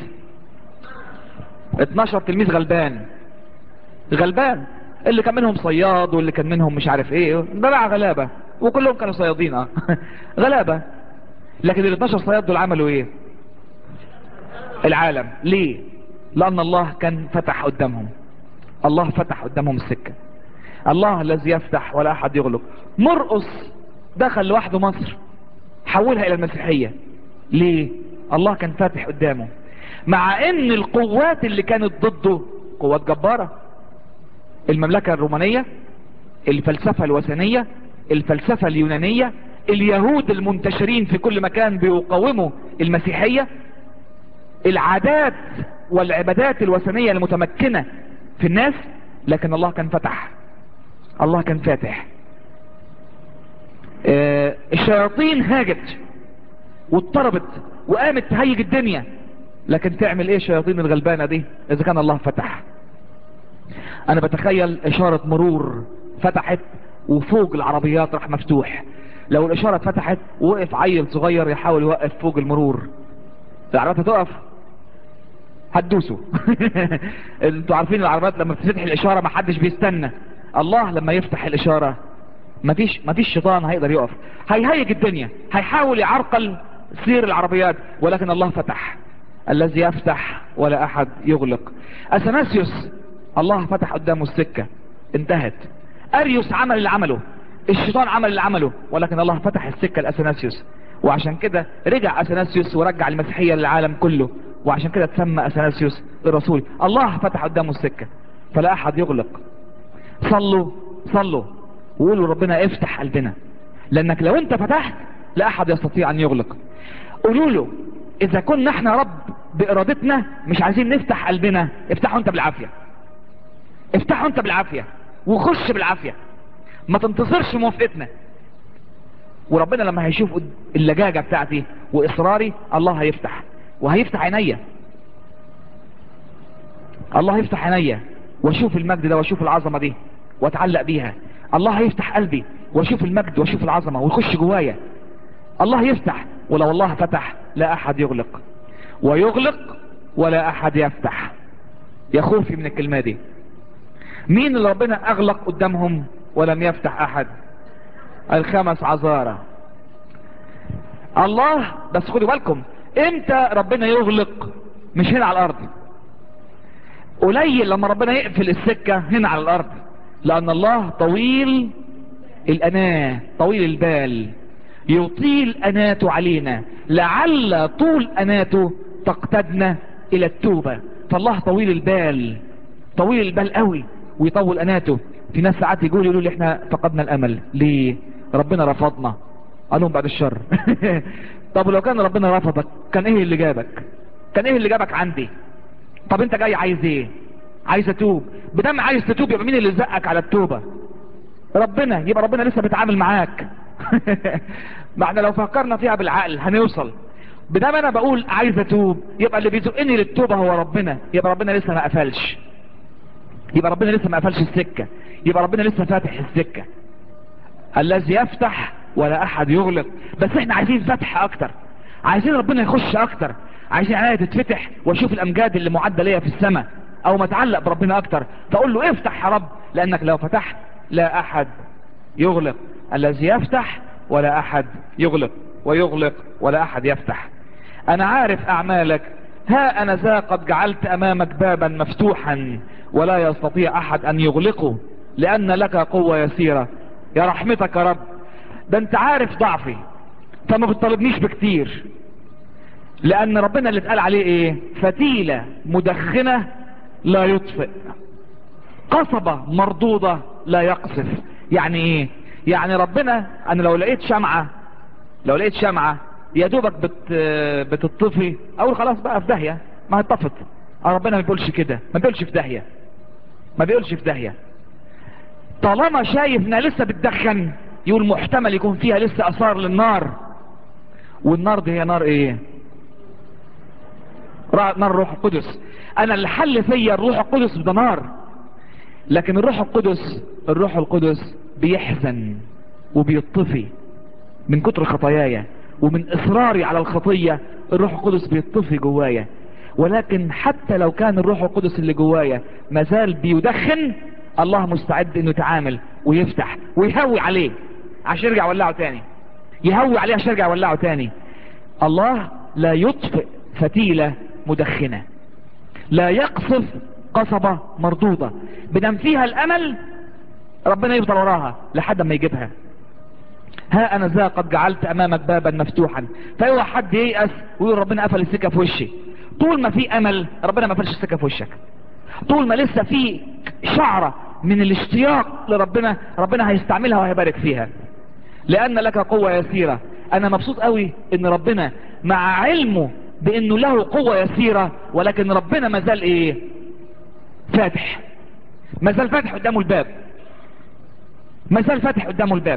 12 تلميذ غلبان غلبان اللي كان منهم صياد واللي كان منهم مش عارف ايه ضلع غلابة وكلهم كانوا صيادين اه غلابة لكن ال 12 صياد دول عملوا ايه العالم ليه لان الله كان فتح قدامهم الله فتح قدامهم السكة الله الذي يفتح ولا احد يغلق مرقص دخل لوحده مصر حولها الى المسيحية ليه الله كان فاتح قدامه مع ان القوات اللي كانت ضده قوات جبارة المملكة الرومانية الفلسفة الوثنية الفلسفة اليونانية اليهود المنتشرين في كل مكان بيقاوموا المسيحية العادات والعبادات الوثنية المتمكنة في الناس لكن الله كان فتح الله كان فاتح آه الشياطين هاجت واضطربت وقامت تهيج الدنيا لكن تعمل ايه الشياطين الغلبانة دي اذا كان الله فتح انا بتخيل اشارة مرور فتحت وفوق العربيات راح مفتوح لو الاشارة فتحت وقف عيل صغير يحاول يوقف فوق المرور العربيات هتقف هتدوسوا انتوا عارفين العربيات لما بتفتح الاشارة ما حدش بيستنى الله لما يفتح الاشارة مفيش مفيش شيطان هيقدر يقف هيهيج الدنيا هيحاول يعرقل سير العربيات ولكن الله فتح الذي يفتح ولا احد يغلق اثناسيوس الله فتح قدامه السكة انتهت اريوس عمل اللي عمله الشيطان عمل اللي عمله ولكن الله فتح السكة لاثناسيوس وعشان كده رجع اثناسيوس ورجع المسيحية للعالم كله وعشان كده تسمى اثناسيوس الرسول الله فتح قدامه السكة فلا احد يغلق صلوا صلوا وقولوا ربنا افتح قلبنا لانك لو انت فتحت لا احد يستطيع ان يغلق قولوا له اذا كنا احنا رب بارادتنا مش عايزين نفتح قلبنا افتحوا انت بالعافية افتحوا انت بالعافية وخش بالعافية ما تنتظرش موافقتنا وربنا لما هيشوف اللجاجة بتاعتي واصراري الله هيفتح وهيفتح عينيا الله يفتح عينيا واشوف المجد ده واشوف العظمة دي واتعلق بيها الله هيفتح قلبي واشوف المجد واشوف العظمة ويخش جوايا الله يفتح ولو الله فتح لا احد يغلق ويغلق ولا احد يفتح يا خوفي من الكلمة دي مين اللي ربنا اغلق قدامهم ولم يفتح احد الخمس عذارى الله بس خدوا بالكم امتى ربنا يغلق مش هنا على الارض قليل لما ربنا يقفل السكة هنا على الارض لان الله طويل الاناه طويل البال يطيل اناته علينا لعل طول اناته تقتدنا الى التوبة فالله طويل البال طويل البال قوي ويطول اناته في ناس ساعات يقولوا يقولوا لي احنا فقدنا الامل ليه ربنا رفضنا قال لهم بعد الشر طب لو كان ربنا رفضك كان ايه اللي جابك كان ايه اللي جابك عندي طب انت جاي عايز ايه عايز اتوب بدم عايز تتوب يبقى مين اللي زقك على التوبة ربنا يبقى ربنا لسه بيتعامل معاك ما احنا لو فكرنا فيها بالعقل هنوصل بدم انا بقول عايز اتوب يبقى اللي بيزقني للتوبة هو ربنا يبقى ربنا لسه ما قفلش يبقى ربنا لسه ما قفلش السكة يبقى ربنا لسه فاتح السكة الذي يفتح ولا احد يغلق بس احنا عايزين فتح اكتر عايزين ربنا يخش اكتر عايزين عينيا تتفتح واشوف الامجاد اللي معدة ليا في السماء او ما اتعلق بربنا اكتر فاقول له افتح يا رب لانك لو فتحت لا احد يغلق الذي يفتح ولا احد يغلق ويغلق ولا احد يفتح انا عارف اعمالك ها انا ذا قد جعلت امامك بابا مفتوحا ولا يستطيع احد ان يغلقه لان لك قوة يسيرة يا رحمتك يا رب ده انت عارف ضعفي فما بتطالبنيش بكتير لان ربنا اللي اتقال عليه ايه فتيلة مدخنة لا يطفئ قصبة مردودة لا يقصف يعني ايه يعني ربنا انا لو لقيت شمعة لو لقيت شمعة يا دوبك بت بتطفي اقول خلاص بقى في داهية ما هتطفت ربنا ما بيقولش كده ما بيقولش في داهية ما بيقولش في داهية طالما شايف انها لسه بتدخن يقول محتمل يكون فيها لسه اثار للنار والنار دي هي نار ايه نار الروح القدس انا اللي حل فيا الروح القدس ده نار لكن الروح القدس الروح القدس بيحزن وبيطفي من كتر خطاياي ومن اصراري على الخطية الروح القدس بيطفي جوايا ولكن حتى لو كان الروح القدس اللي جوايا مازال بيدخن الله مستعد انه يتعامل ويفتح ويهوي عليه عشان يرجع يولعه تاني يهوي عليه عشان يرجع يولعه تاني الله لا يطفئ فتيلة مدخنة لا يقصف قصبة مردودة بدم فيها الامل ربنا يفضل وراها لحد ما يجيبها ها انا ذا قد جعلت امامك بابا مفتوحا فايوه حد ييأس ويقول ربنا قفل السكة في وشي طول ما في امل ربنا ما قفلش السكة في وشك طول ما لسه في شعرة من الاشتياق لربنا ربنا هيستعملها وهيبارك فيها لان لك قوة يسيرة انا مبسوط قوي ان ربنا مع علمه بانه له قوة يسيرة ولكن ربنا مازال ايه فاتح مازال فاتح قدامه الباب مازال فاتح قدامه الباب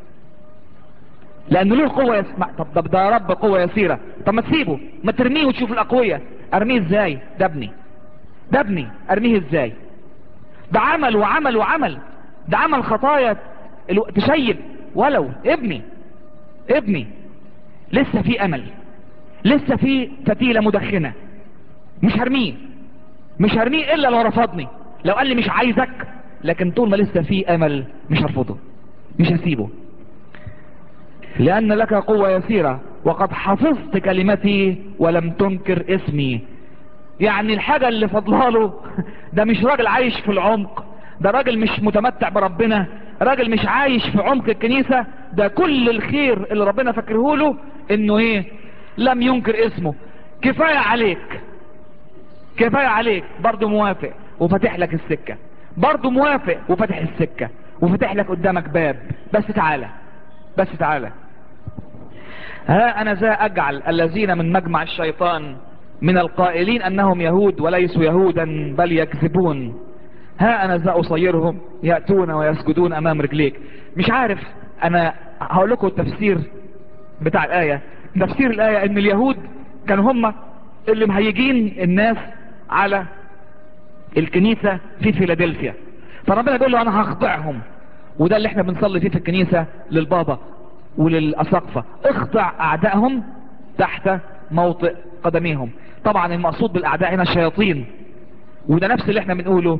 لانه له قوة يسمع طب ده, ده رب قوة يسيرة طب ما تسيبه ما ترميه وتشوف الاقوية ارميه ازاي ده ابني ده ابني ارميه ازاي ده عمل وعمل وعمل ده عمل خطايا الو... تشيب ولو ابني ابني لسه في امل لسه في فتيلة مدخنة مش هرميه مش هرميه الا لو رفضني لو قال لي مش عايزك لكن طول ما لسه في امل مش هرفضه مش هسيبه لان لك قوة يسيرة وقد حفظت كلمتي ولم تنكر اسمي يعني الحاجة اللي فضلها له ده مش راجل عايش في العمق ده راجل مش متمتع بربنا راجل مش عايش في عمق الكنيسة ده كل الخير اللي ربنا فكره له انه ايه لم ينكر اسمه كفاية عليك كفاية عليك برضو موافق وفتح لك السكة برضو موافق وفتح السكة وفتح لك قدامك باب بس تعالى بس تعالى ها انا ذا اجعل الذين من مجمع الشيطان من القائلين انهم يهود وليسوا يهودا بل يكذبون ها انا ذا اصيرهم يأتون ويسجدون امام رجليك مش عارف انا هقول لكم التفسير بتاع الاية تفسير الاية ان اليهود كانوا هم اللي مهيجين الناس على الكنيسة في فيلادلفيا فربنا بيقول له انا هخضعهم وده اللي احنا بنصلي فيه في الكنيسة للبابا وللأساقفة اخضع اعدائهم تحت موطئ قدميهم طبعا المقصود بالاعداء هنا الشياطين وده نفس اللي احنا بنقوله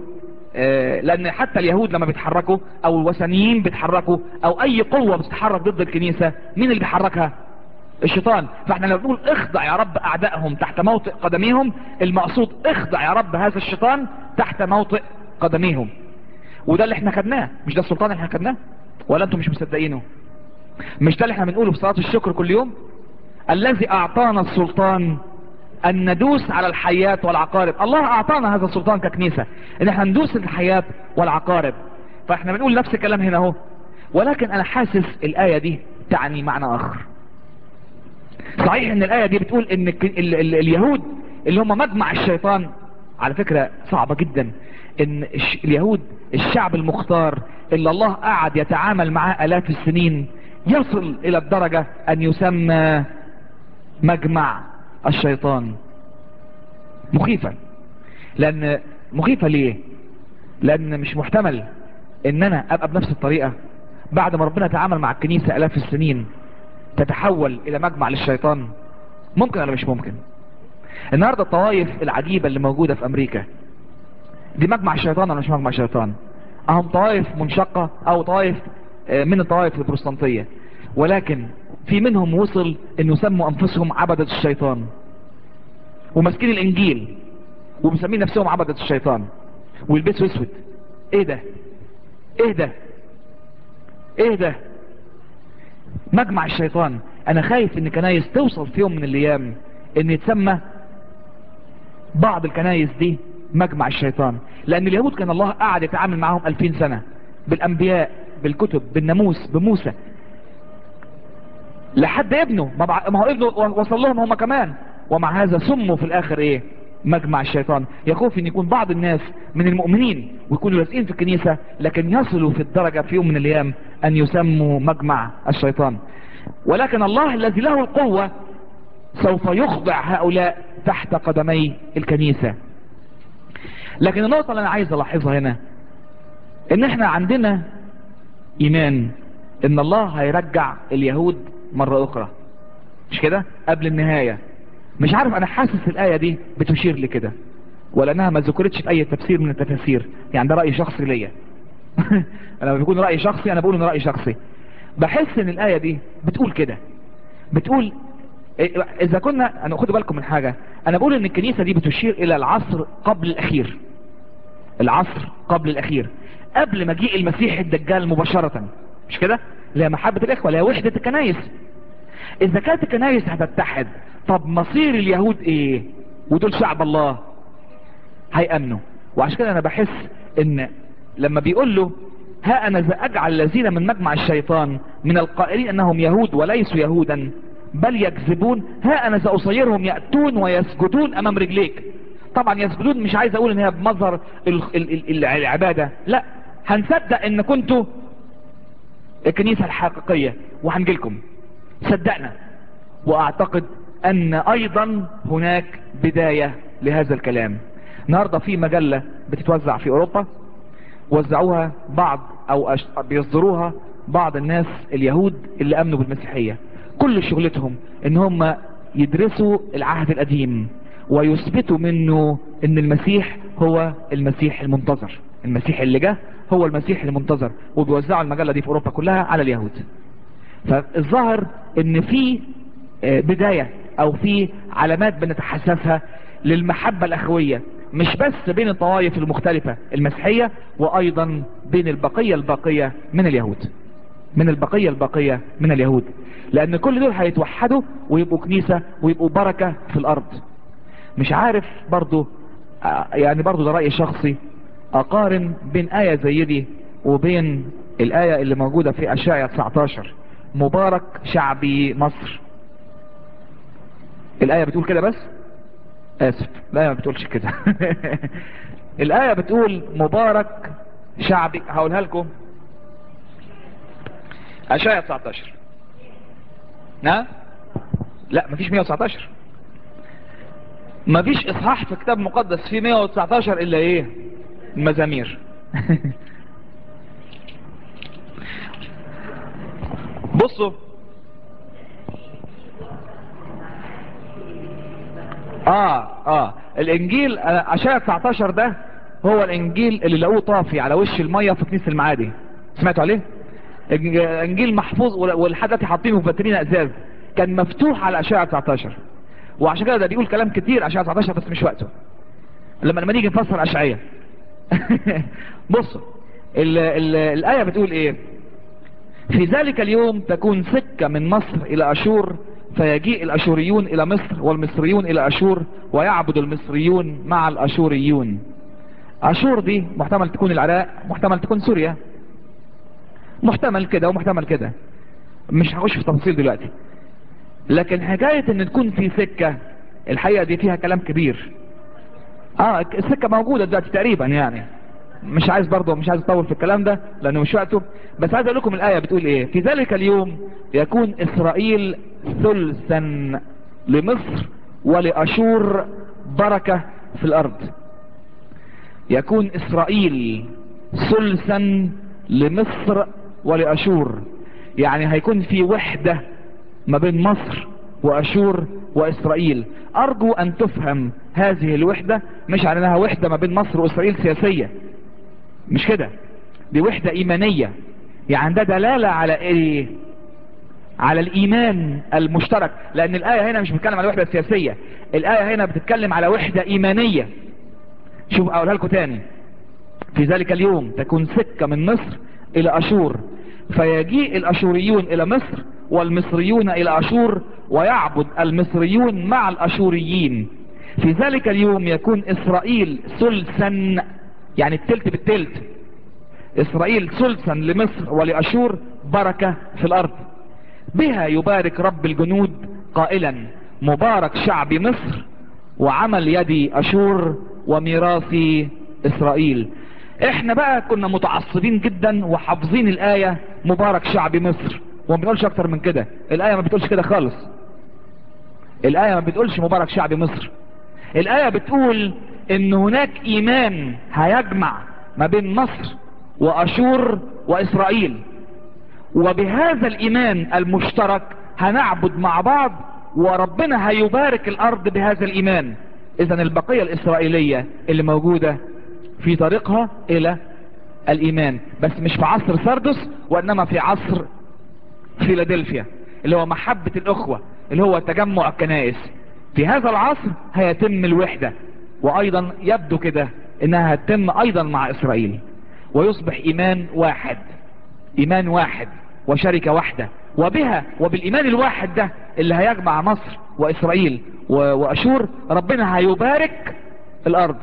آه، لان حتى اليهود لما بيتحركوا او الوثنيين بيتحركوا او اي قوة بتتحرك ضد الكنيسة مين اللي بيحركها الشيطان فاحنا لما بنقول اخضع يا رب اعدائهم تحت موطئ قدميهم المقصود اخضع يا رب هذا الشيطان تحت موطئ قدميهم وده اللي احنا خدناه مش ده السلطان اللي احنا خدناه ولا انتم مش مصدقينه مش ده اللي احنا بنقوله في صلاة الشكر كل يوم الذي اعطانا السلطان ان ندوس على الحيات والعقارب الله اعطانا هذا السلطان ككنيسة ان احنا ندوس الحيات والعقارب فاحنا بنقول نفس الكلام هنا اهو ولكن انا حاسس الاية دي تعني معنى اخر صحيح ان الاية دي بتقول ان ال ال ال اليهود اللي هم مجمع الشيطان على فكرة صعبة جدا ان الش اليهود الشعب المختار اللي الله قعد يتعامل معاه الاف السنين يصل الى الدرجة ان يسمى مجمع الشيطان مخيفة لان مخيفة ليه لان مش محتمل ان انا ابقى بنفس الطريقة بعد ما ربنا تعامل مع الكنيسة الاف السنين تتحول الى مجمع للشيطان ممكن ولا مش ممكن النهاردة الطوائف العجيبة اللي موجودة في امريكا دي مجمع الشيطان ولا مش مجمع الشيطان اهم طوائف منشقة او طوائف من الطوائف البروتستانتية ولكن في منهم وصل ان يسموا انفسهم عبدة الشيطان وماسكين الانجيل ومسمين نفسهم عبدة الشيطان ويلبسوا اسود ايه ده ايه ده ايه ده مجمع الشيطان انا خايف ان كنايس توصل في يوم من الايام ان يتسمى بعض الكنايس دي مجمع الشيطان لان اليهود كان الله قاعد يتعامل معهم الفين سنة بالانبياء بالكتب بالناموس بموسى لحد ابنه ما, بع... ما هو ابنه وصل لهم هم كمان ومع هذا سموا في الاخر ايه مجمع الشيطان يخوف ان يكون بعض الناس من المؤمنين ويكونوا لازقين في الكنيسة لكن يصلوا في الدرجة في يوم من الايام ان يسموا مجمع الشيطان ولكن الله الذي له القوة سوف يخضع هؤلاء تحت قدمي الكنيسة لكن النقطة اللي انا عايز الاحظها هنا ان احنا عندنا ايمان ان الله هيرجع اليهود مرة اخرى مش كده قبل النهاية مش عارف انا حاسس الاية دي بتشير لكده ولانها ما ذكرتش في اي تفسير من التفاسير يعني ده رأي شخصي ليا انا لما بيكون رأي شخصي انا بقول ان رأي شخصي بحس ان الاية دي بتقول كده بتقول اذا كنا انا خدوا بالكم من حاجة انا بقول ان الكنيسة دي بتشير الى العصر قبل الاخير العصر قبل الاخير قبل مجيء المسيح الدجال مباشرة مش كده لا محبة الاخوة لا وحدة الكنايس اذا كانت الكنايس هتتحد طب مصير اليهود ايه ودول شعب الله هيأمنوا وعشان كده انا بحس ان لما بيقول له ها انا ذا اجعل الذين من مجمع الشيطان من القائلين انهم يهود وليسوا يهودا بل يكذبون ها انا ساصيرهم يأتون ويسجدون امام رجليك طبعا يسجدون مش عايز اقول ان هي بمظهر العبادة لا هنصدق ان كنتوا الكنيسة الحقيقية وهنجيلكم صدقنا واعتقد ان ايضا هناك بداية لهذا الكلام النهاردة في مجلة بتتوزع في اوروبا وزعوها بعض او أش... بيصدروها بعض الناس اليهود اللي امنوا بالمسيحية كل شغلتهم ان هم يدرسوا العهد القديم ويثبتوا منه ان المسيح هو المسيح المنتظر المسيح اللي جه هو المسيح المنتظر وبيوزعوا المجلة دي في اوروبا كلها على اليهود فالظاهر ان في بداية او في علامات بنتحسسها للمحبة الاخوية مش بس بين الطوائف المختلفة المسيحية وايضا بين البقية الباقية من اليهود من البقية الباقية من اليهود لان كل دول هيتوحدوا ويبقوا كنيسة ويبقوا بركة في الارض مش عارف برضو يعني برضو ده رأي شخصي اقارن بين آية زي دي وبين الآية اللي موجودة في اشعياء 19 مبارك شعبي مصر الآية بتقول كده بس اسف الآية ما بتقولش كده الآية بتقول مبارك شعبي هقولها لكم اشعياء 19 ها لا مفيش 119 مفيش اصحاح في كتاب مقدس فيه 119 الا ايه المزامير بصوا اه اه الانجيل اشعياء 19 ده هو الانجيل اللي لقوه طافي على وش المية في كنيسة المعادي سمعتوا عليه الج- انجيل محفوظ وال- ولحد دلوقتي حاطينه في فاترينا ازاز كان مفتوح على اشعة 19 وعشان كده ده بيقول كلام كتير اشعة 19 بس مش وقته لما لما نيجي نفسر اشعية بصوا ال ال الايه بتقول ايه في ذلك اليوم تكون سكة من مصر الى اشور فيجيء الاشوريون الى مصر والمصريون الى اشور ويعبد المصريون مع الاشوريون اشور دي محتمل تكون العراق محتمل تكون سوريا محتمل كده ومحتمل كده مش هخش في تفاصيل دلوقتي لكن حكاية ان تكون في سكة الحقيقة دي فيها كلام كبير اه السكة موجودة دلوقتي تقريبا يعني مش عايز برضه مش عايز اطول في الكلام ده لانه مش وقته بس عايز اقول لكم الايه بتقول ايه في ذلك اليوم يكون اسرائيل ثلثا لمصر ولاشور بركه في الارض يكون اسرائيل ثلثا لمصر ولاشور يعني هيكون في وحده ما بين مصر واشور واسرائيل ارجو ان تفهم هذه الوحده مش على انها وحده ما بين مصر واسرائيل سياسيه مش كده دي وحدة ايمانية يعني ده دلالة على ايه على الايمان المشترك لان الاية هنا مش بتتكلم على وحدة سياسية الاية هنا بتتكلم على وحدة ايمانية شوف اقولها لكم تاني في ذلك اليوم تكون سكة من مصر الى اشور فيجيء الاشوريون الى مصر والمصريون الى اشور ويعبد المصريون مع الاشوريين في ذلك اليوم يكون اسرائيل ثلثا يعني التلت بالتلت اسرائيل ثلثا لمصر ولاشور بركة في الارض بها يبارك رب الجنود قائلا مبارك شعب مصر وعمل يدي اشور وميراثي اسرائيل احنا بقى كنا متعصبين جدا وحافظين الاية مبارك شعب مصر وما بنقولش اكتر من كده الاية ما بتقولش كده خالص الاية ما بتقولش مبارك شعب مصر الاية بتقول ان هناك ايمان هيجمع ما بين مصر واشور واسرائيل وبهذا الايمان المشترك هنعبد مع بعض وربنا هيبارك الارض بهذا الايمان اذا البقية الاسرائيلية اللي موجودة في طريقها الى الايمان بس مش في عصر سردس وانما في عصر فيلادلفيا اللي هو محبة الاخوة اللي هو تجمع الكنائس في هذا العصر هيتم الوحدة وايضا يبدو كده انها هتتم ايضا مع اسرائيل ويصبح ايمان واحد ايمان واحد وشركة واحدة وبها وبالايمان الواحد ده اللي هيجمع مصر واسرائيل و- واشور ربنا هيبارك الارض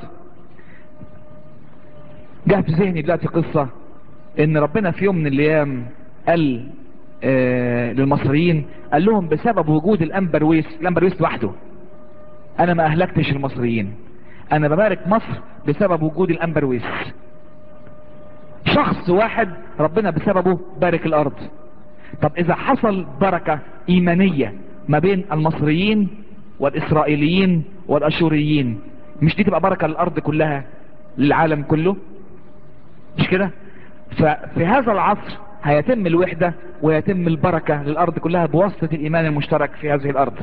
جه في ذهني دلوقتي قصة ان ربنا في يوم من الايام قال آه للمصريين قال لهم بسبب وجود الامبرويس الامبرويس لوحده انا ما اهلكتش المصريين انا ببارك مصر بسبب وجود الامبرويس شخص واحد ربنا بسببه بارك الارض طب اذا حصل بركة ايمانية ما بين المصريين والاسرائيليين والاشوريين مش دي تبقى بركة للارض كلها للعالم كله مش كده ففي هذا العصر هيتم الوحدة ويتم البركة للارض كلها بواسطة الايمان المشترك في هذه الارض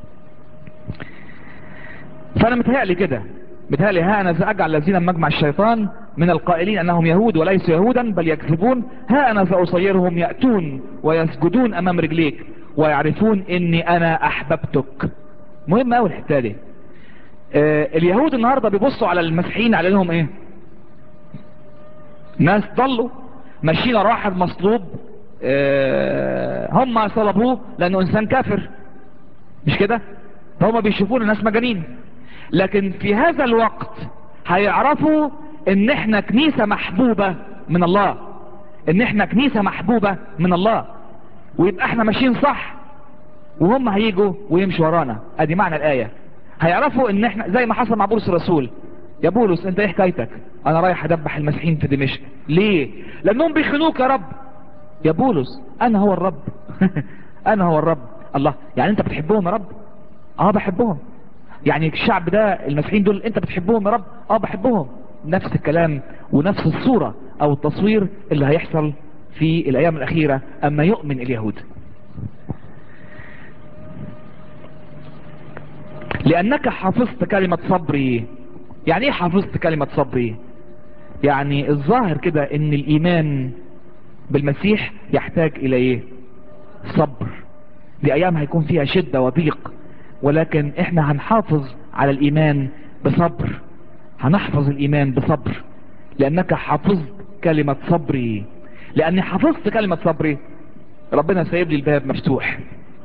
فانا متهيألي كده متهيألي ها انا اجعل الذين مجمع الشيطان من القائلين انهم يهود وليسوا يهودا بل يكذبون ها انا ساصيرهم يأتون ويسجدون امام رجليك ويعرفون اني انا احببتك مهم اوي الحته دي آه اليهود النهارده بيبصوا على المسيحيين على انهم ايه ناس ضلوا ماشيين ورا واحد مصلوب آه هم صلبوه لانه انسان كافر مش كده فهم بيشوفون الناس مجانين لكن في هذا الوقت هيعرفوا ان احنا كنيسة محبوبة من الله ان احنا كنيسة محبوبة من الله ويبقى احنا ماشيين صح وهم هيجوا ويمشوا ورانا ادي معنى الاية هيعرفوا ان احنا زي ما حصل مع بولس الرسول يا بولس انت ايه حكايتك انا رايح ادبح المسيحيين في دمشق ليه لانهم بيخنوك يا رب يا بولس انا هو الرب انا هو الرب الله يعني انت بتحبهم يا رب اه بحبهم يعني الشعب ده المسيحيين دول انت بتحبهم يا رب اه بحبهم نفس الكلام ونفس الصورة او التصوير اللي هيحصل في الايام الاخيرة اما يؤمن اليهود لانك حفظت كلمة صبري يعني ايه حفظت كلمة صبري يعني الظاهر كده ان الايمان بالمسيح يحتاج الى ايه صبر دي ايام هيكون فيها شدة وضيق ولكن احنا هنحافظ على الايمان بصبر هنحفظ الايمان بصبر لانك حفظت كلمة صبري لاني حفظت كلمة صبري ربنا سايب لي الباب مفتوح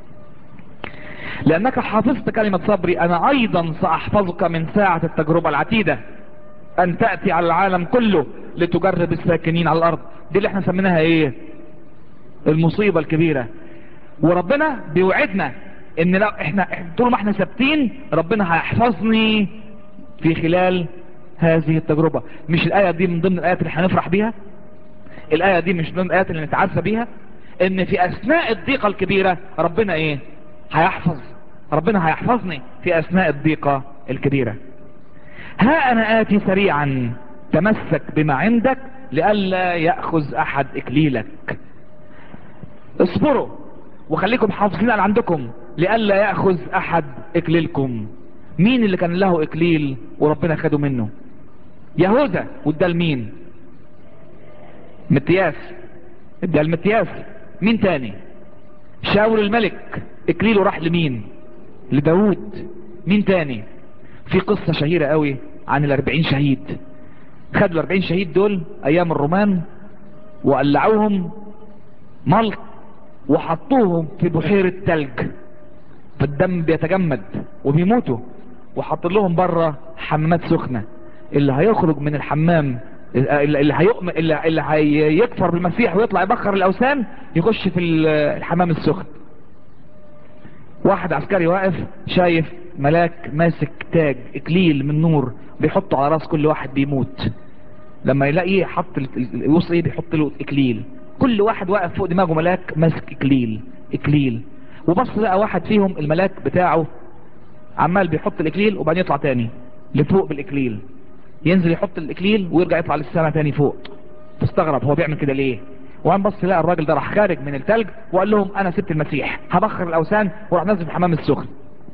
لانك حفظت كلمة صبري انا ايضا ساحفظك من ساعة التجربة العتيدة ان تأتي على العالم كله لتجرب الساكنين على الارض دي اللي احنا سميناها ايه المصيبة الكبيرة وربنا بيوعدنا ان لو احنا طول ما احنا ثابتين ربنا هيحفظني في خلال هذه التجربة مش الآية دي من ضمن الآيات اللي هنفرح بيها الآية دي مش من ضمن الآيات اللي نتعزى بيها ان في اثناء الضيقة الكبيرة ربنا ايه هيحفظ ربنا هيحفظني في اثناء الضيقة الكبيرة ها انا اتي سريعا تمسك بما عندك لئلا يأخذ احد اكليلك اصبروا وخليكم حافظين على عندكم لئلا يأخذ احد اكليلكم مين اللي كان له اكليل وربنا خده منه يهوذا وده لمين متياس ادى المتياس مين تاني شاول الملك اكليله راح لمين لداود مين تاني في قصة شهيرة قوي عن الاربعين شهيد خدوا الاربعين شهيد دول ايام الرومان وقلعوهم ملط وحطوهم في بحيرة تلج فالدم بيتجمد وبيموتوا وحط لهم بره حمامات سخنة اللي هيخرج من الحمام اللي هيؤم اللي, اللي هيكفر بالمسيح ويطلع يبخر الاوثان يخش في الحمام السخن واحد عسكري واقف شايف ملاك ماسك تاج اكليل من نور بيحطه على راس كل واحد بيموت لما يلاقيه حط يوصل ايه بيحط له اكليل كل واحد واقف فوق دماغه ملاك ماسك اكليل اكليل وبص لقى واحد فيهم الملاك بتاعه عمال بيحط الاكليل وبعدين يطلع تاني لفوق بالاكليل ينزل يحط الاكليل ويرجع يطلع للسماء تاني فوق تستغرب هو بيعمل كده ليه وقام بص لقى الراجل ده راح خارج من التلج وقال لهم انا سبت المسيح هبخر الاوثان وراح نزل في الحمام السخن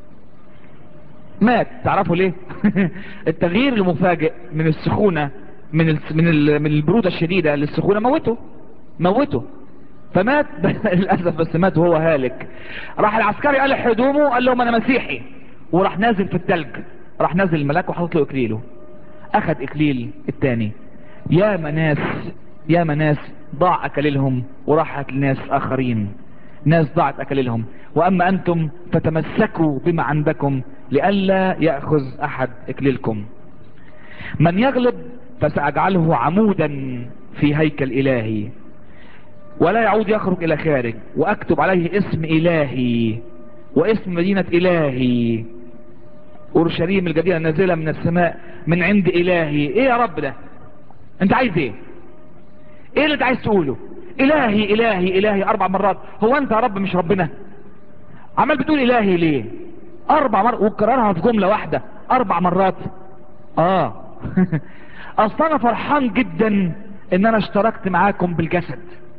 مات تعرفوا ليه التغيير المفاجئ من السخونة من ال من ال من البرودة الشديدة للسخونة موته موته فمات للأسف بس مات وهو هالك راح العسكري قال هدومه قال لهم انا مسيحي وراح نازل في التلج راح نازل الملاك وحط له اكليله اخذ اكليل التاني يا مناس يا مناس ضاع اكليلهم وراحت لناس اخرين ناس ضاعت اكليلهم واما انتم فتمسكوا بما عندكم لئلا يأخذ احد اكليلكم من يغلب فسأجعله عمودا في هيكل الهي ولا يعود يخرج الى خارج واكتب عليه اسم الهي واسم مدينة الهي اورشليم الجديدة نازلة من السماء من عند الهي ايه يا رب ده انت عايز ايه ايه اللي انت عايز تقوله الهي الهي الهي اربع مرات هو انت يا رب مش ربنا عمال بتقول الهي ليه اربع مرات وكررها في جملة واحدة اربع مرات اه اصلا انا فرحان جدا ان انا اشتركت معاكم بالجسد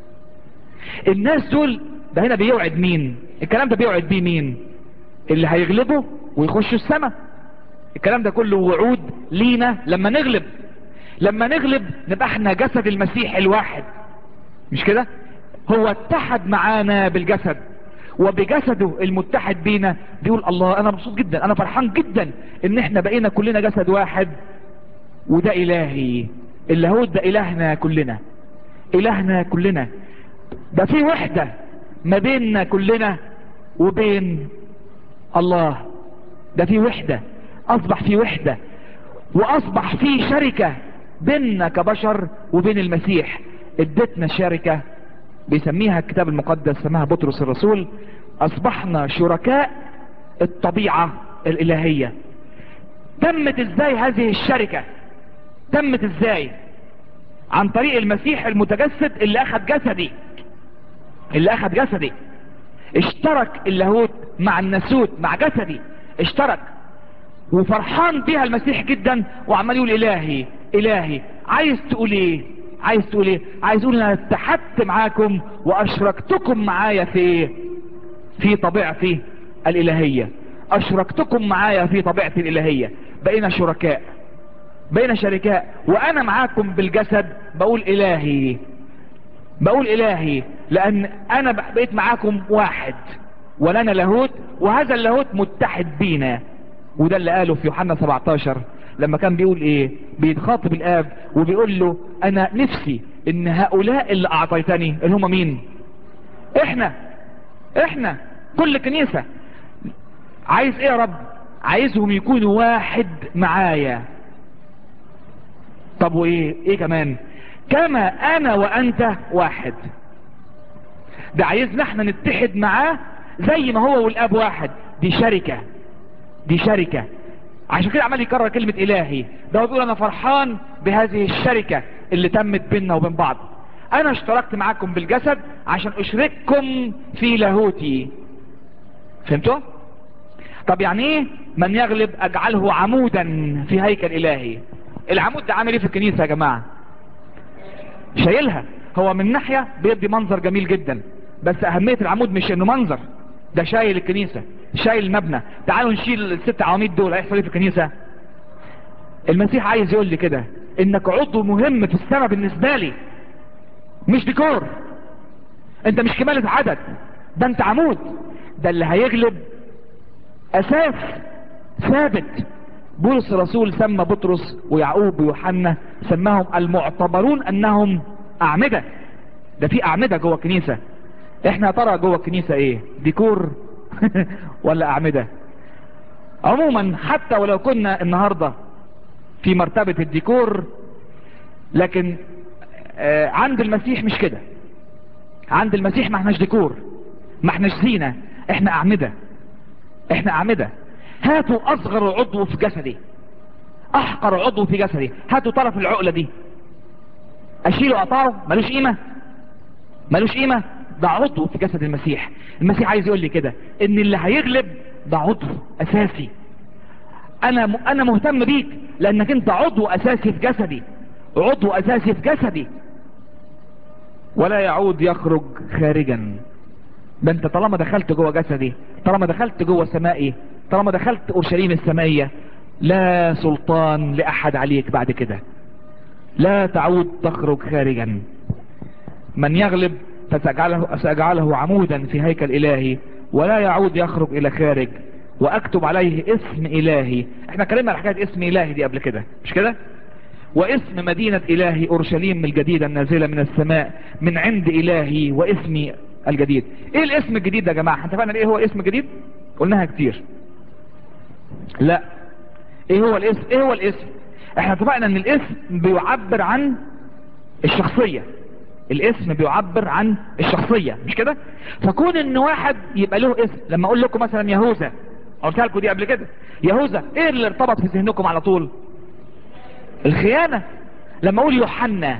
الناس دول ده هنا بيوعد مين الكلام ده بيوعد بيه مين اللي هيغلبوا ويخشوا السماء الكلام ده كله وعود لينا لما نغلب لما نغلب نبقى احنا جسد المسيح الواحد مش كده هو اتحد معانا بالجسد وبجسده المتحد بينا بيقول الله انا مبسوط جدا انا فرحان جدا ان احنا بقينا كلنا جسد واحد وده الهي اللي هو ده الهنا كلنا الهنا كلنا ده في وحدة ما بيننا كلنا وبين الله ده في وحدة اصبح في وحدة واصبح في شركة بيننا كبشر وبين المسيح ادتنا شركة بيسميها الكتاب المقدس سماها بطرس الرسول اصبحنا شركاء الطبيعة الالهية تمت ازاي هذه الشركة تمت ازاي عن طريق المسيح المتجسد اللي اخذ جسدي اللي اخذ جسدي اشترك اللاهوت مع الناسوت مع جسدي اشترك وفرحان بيها المسيح جدا وعمال يقول الهي الهي عايز تقول ايه عايز تقول ايه عايز اقول انا اتحدت معاكم واشركتكم معايا في ايه في طبيعتي الالهية اشركتكم معايا في طبيعتي الالهية بقينا شركاء بين شركاء وانا معاكم بالجسد بقول الهي بقول الهي لان انا بقيت معاكم واحد ولنا لاهوت وهذا اللاهوت متحد بينا وده اللي قاله في يوحنا 17 لما كان بيقول ايه بيتخاطب الاب وبيقول له انا نفسي ان هؤلاء اللي اعطيتني اللي هم مين احنا احنا كل كنيسة عايز ايه يا رب عايزهم يكونوا واحد معايا طب وايه ايه كمان كما انا وانت واحد ده عايزنا احنا نتحد معاه زي ما هو والاب واحد دي شركة دي شركة عشان كده عمال يكرر كلمة الهي ده هو بيقول انا فرحان بهذه الشركة اللي تمت بيننا وبين بعض انا اشتركت معاكم بالجسد عشان اشرككم في لاهوتي فهمتوا طب يعني ايه من يغلب اجعله عمودا في هيكل الهي العمود ده عامل ايه في الكنيسة يا جماعة شايلها هو من ناحية بيدي منظر جميل جدا بس اهمية العمود مش انه منظر ده شايل الكنيسة شايل المبنى تعالوا نشيل الست عواميد دول هيحصل ايه في الكنيسة المسيح عايز يقول لي كده انك عضو مهم في السماء بالنسبة لي مش ديكور انت مش كمالة عدد ده انت عمود ده اللي هيغلب اساس ثابت بولس الرسول سمى بطرس ويعقوب ويوحنا سماهم المعتبرون انهم اعمدة ده في اعمدة جوه الكنيسة احنا ترى جوه الكنيسة ايه ديكور ولا اعمدة عموما حتى ولو كنا النهاردة في مرتبة الديكور لكن آه عند المسيح مش كده عند المسيح ما احناش ديكور ما احناش زينة احنا اعمدة احنا اعمدة هاتوا اصغر عضو في جسدي احقر عضو في جسدي هاتوا طرف العقلة دي اشيله اقطعه ملوش قيمة ملوش قيمة ده عضو في جسد المسيح المسيح عايز يقول لي كده ان اللي هيغلب ده عضو اساسي انا م... انا مهتم بيك لانك انت عضو اساسي في جسدي عضو اساسي في جسدي ولا يعود يخرج خارجا ده انت طالما دخلت جوه جسدي طالما دخلت جوه سمائي طالما دخلت اورشليم السمائية لا سلطان لاحد عليك بعد كده لا تعود تخرج خارجا من يغلب فسأجعله سأجعله عمودا في هيكل إلهي ولا يعود يخرج إلى خارج وأكتب عليه اسم إلهي احنا كلمنا على حكاية اسم إلهي دي قبل كده مش كده واسم مدينة إلهي أورشليم الجديدة النازلة من السماء من عند إلهي واسمي الجديد ايه الاسم الجديد ده يا جماعة انت فاهمين ايه هو اسم جديد قلناها كتير لا ايه هو الاسم ايه هو الاسم احنا اتفقنا ان الاسم بيعبر عن الشخصية الاسم بيعبر عن الشخصية مش كده فكون ان واحد يبقى له اسم لما اقول لكم مثلا يهوذا قلتها لكم دي قبل كده يهوذا ايه اللي ارتبط في ذهنكم على طول الخيانة لما اقول يوحنا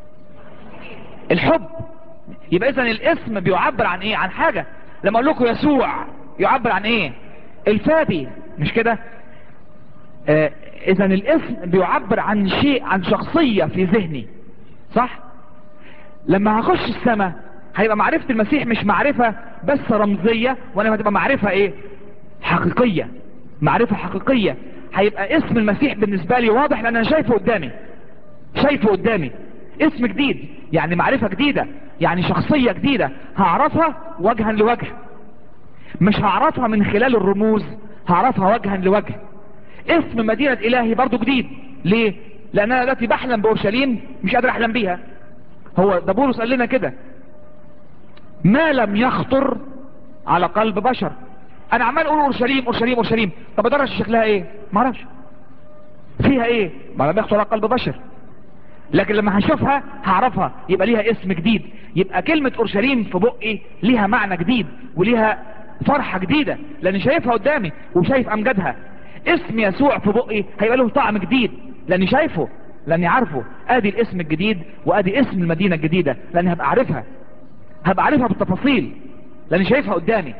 الحب يبقى اذا الاسم بيعبر عن ايه عن حاجة لما اقول لكم يسوع يعبر عن ايه الفادي مش كده آه اذا الاسم بيعبر عن شيء عن شخصية في ذهني صح لما هخش السماء هيبقى معرفة المسيح مش معرفة بس رمزية وانما هتبقى معرفة ايه حقيقية معرفة حقيقية هيبقى اسم المسيح بالنسبة لي واضح لان انا شايفه قدامي شايفه قدامي اسم جديد يعني معرفة جديدة يعني شخصية جديدة هعرفها وجها لوجه مش هعرفها من خلال الرموز هعرفها وجها لوجه اسم مدينة الهي برضو جديد ليه لان انا دلوقتي بحلم باورشليم مش قادر احلم بيها هو ده بولس قال لنا كده ما لم يخطر على قلب بشر انا عمال اقول اورشليم اورشليم اورشليم طب ادرس شكلها ايه ما اعرفش فيها ايه ما لم يخطر على قلب بشر لكن لما هشوفها هعرفها يبقى ليها اسم جديد يبقى كلمة اورشليم في بقي ليها معنى جديد وليها فرحة جديدة لاني شايفها قدامي وشايف امجادها اسم يسوع في بقي هيبقى له طعم جديد لاني شايفه لاني عارفه ادي الاسم الجديد وادي اسم المدينة الجديدة لاني هبقى عارفها هبقى عارفها بالتفاصيل لاني شايفها قدامي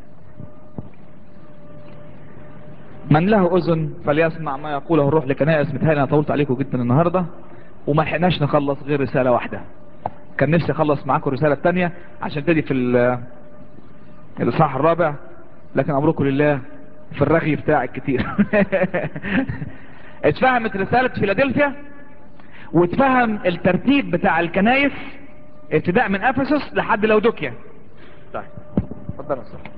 من له اذن فليسمع ما يقوله الروح لكنائس متهيألي انا طولت عليكم جدا النهاردة وما لحقناش نخلص غير رسالة واحدة كان نفسي اخلص معاكم الرسالة الثانية عشان تدي في الاصحاح الرابع لكن امركم لله في الرغي بتاعك كتير اتفهمت رسالة فيلادلفيا واتفهم الترتيب بتاع الكنايس ابتداء من افسس لحد لودوكيا طيب اتفضل يا استاذ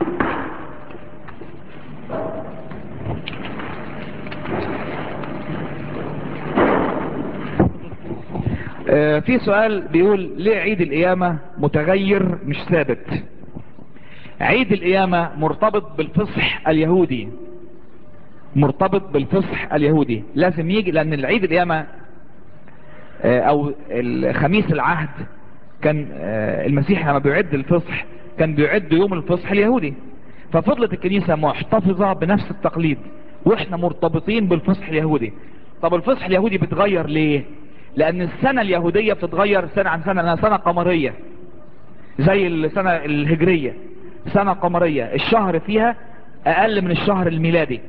آه، في سؤال بيقول ليه عيد القيامة متغير مش ثابت عيد القيامة مرتبط بالفصح اليهودي مرتبط بالفصح اليهودي لازم يجي لان العيد القيامة آه، او الخميس العهد كان آه، المسيح لما بيعد الفصح كان بيعد يوم الفصح اليهودي ففضلت الكنيسة محتفظة بنفس التقليد واحنا مرتبطين بالفصح اليهودي طب الفصح اليهودي بيتغير ليه لان السنة اليهودية بتتغير سنة عن سنة لانها سنة قمرية زي السنة الهجرية سنة قمرية الشهر فيها اقل من الشهر الميلادي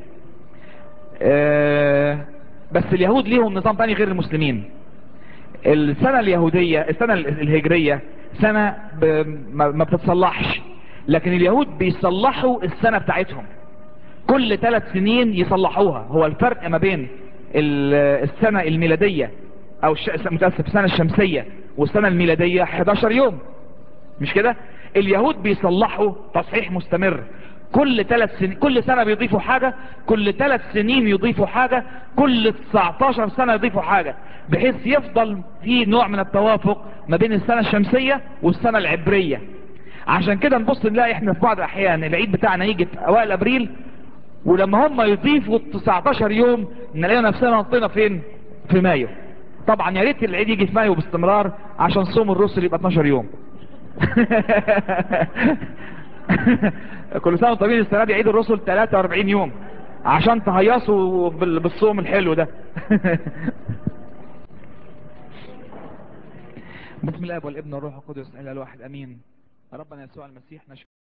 آه، بس اليهود ليهم نظام تاني غير المسلمين السنة اليهودية السنة الهجرية سنة ب... ما ما بتتصلحش لكن اليهود بيصلحوا السنة بتاعتهم كل ثلاث سنين يصلحوها هو الفرق ما بين ال- السنة الميلادية او الش... متأسف السنة الشمسية والسنة الميلادية 11 يوم مش كده اليهود بيصلحوا تصحيح مستمر كل ثلاث سنين كل سنة بيضيفوا حاجة كل ثلاث سنين يضيفوا حاجة كل 19 سنة يضيفوا حاجة بحيث يفضل في نوع من التوافق ما بين السنة الشمسية والسنة العبرية عشان كده نبص نلاقي احنا في بعض الاحيان العيد بتاعنا يجي في اوائل ابريل ولما هم يضيفوا 19 يوم نلاقي نفسنا نطينا فين في مايو طبعا يا ريت العيد يجي في مايو باستمرار عشان صوم الرسل يبقى 12 يوم كل سنه وانتم طيبين السنه دي عيد الرسل 43 يوم عشان تهيصوا بال- بالصوم الحلو ده بسم الله والابن والروح القدس اله الواحد امين ربنا يسوع المسيح نشكر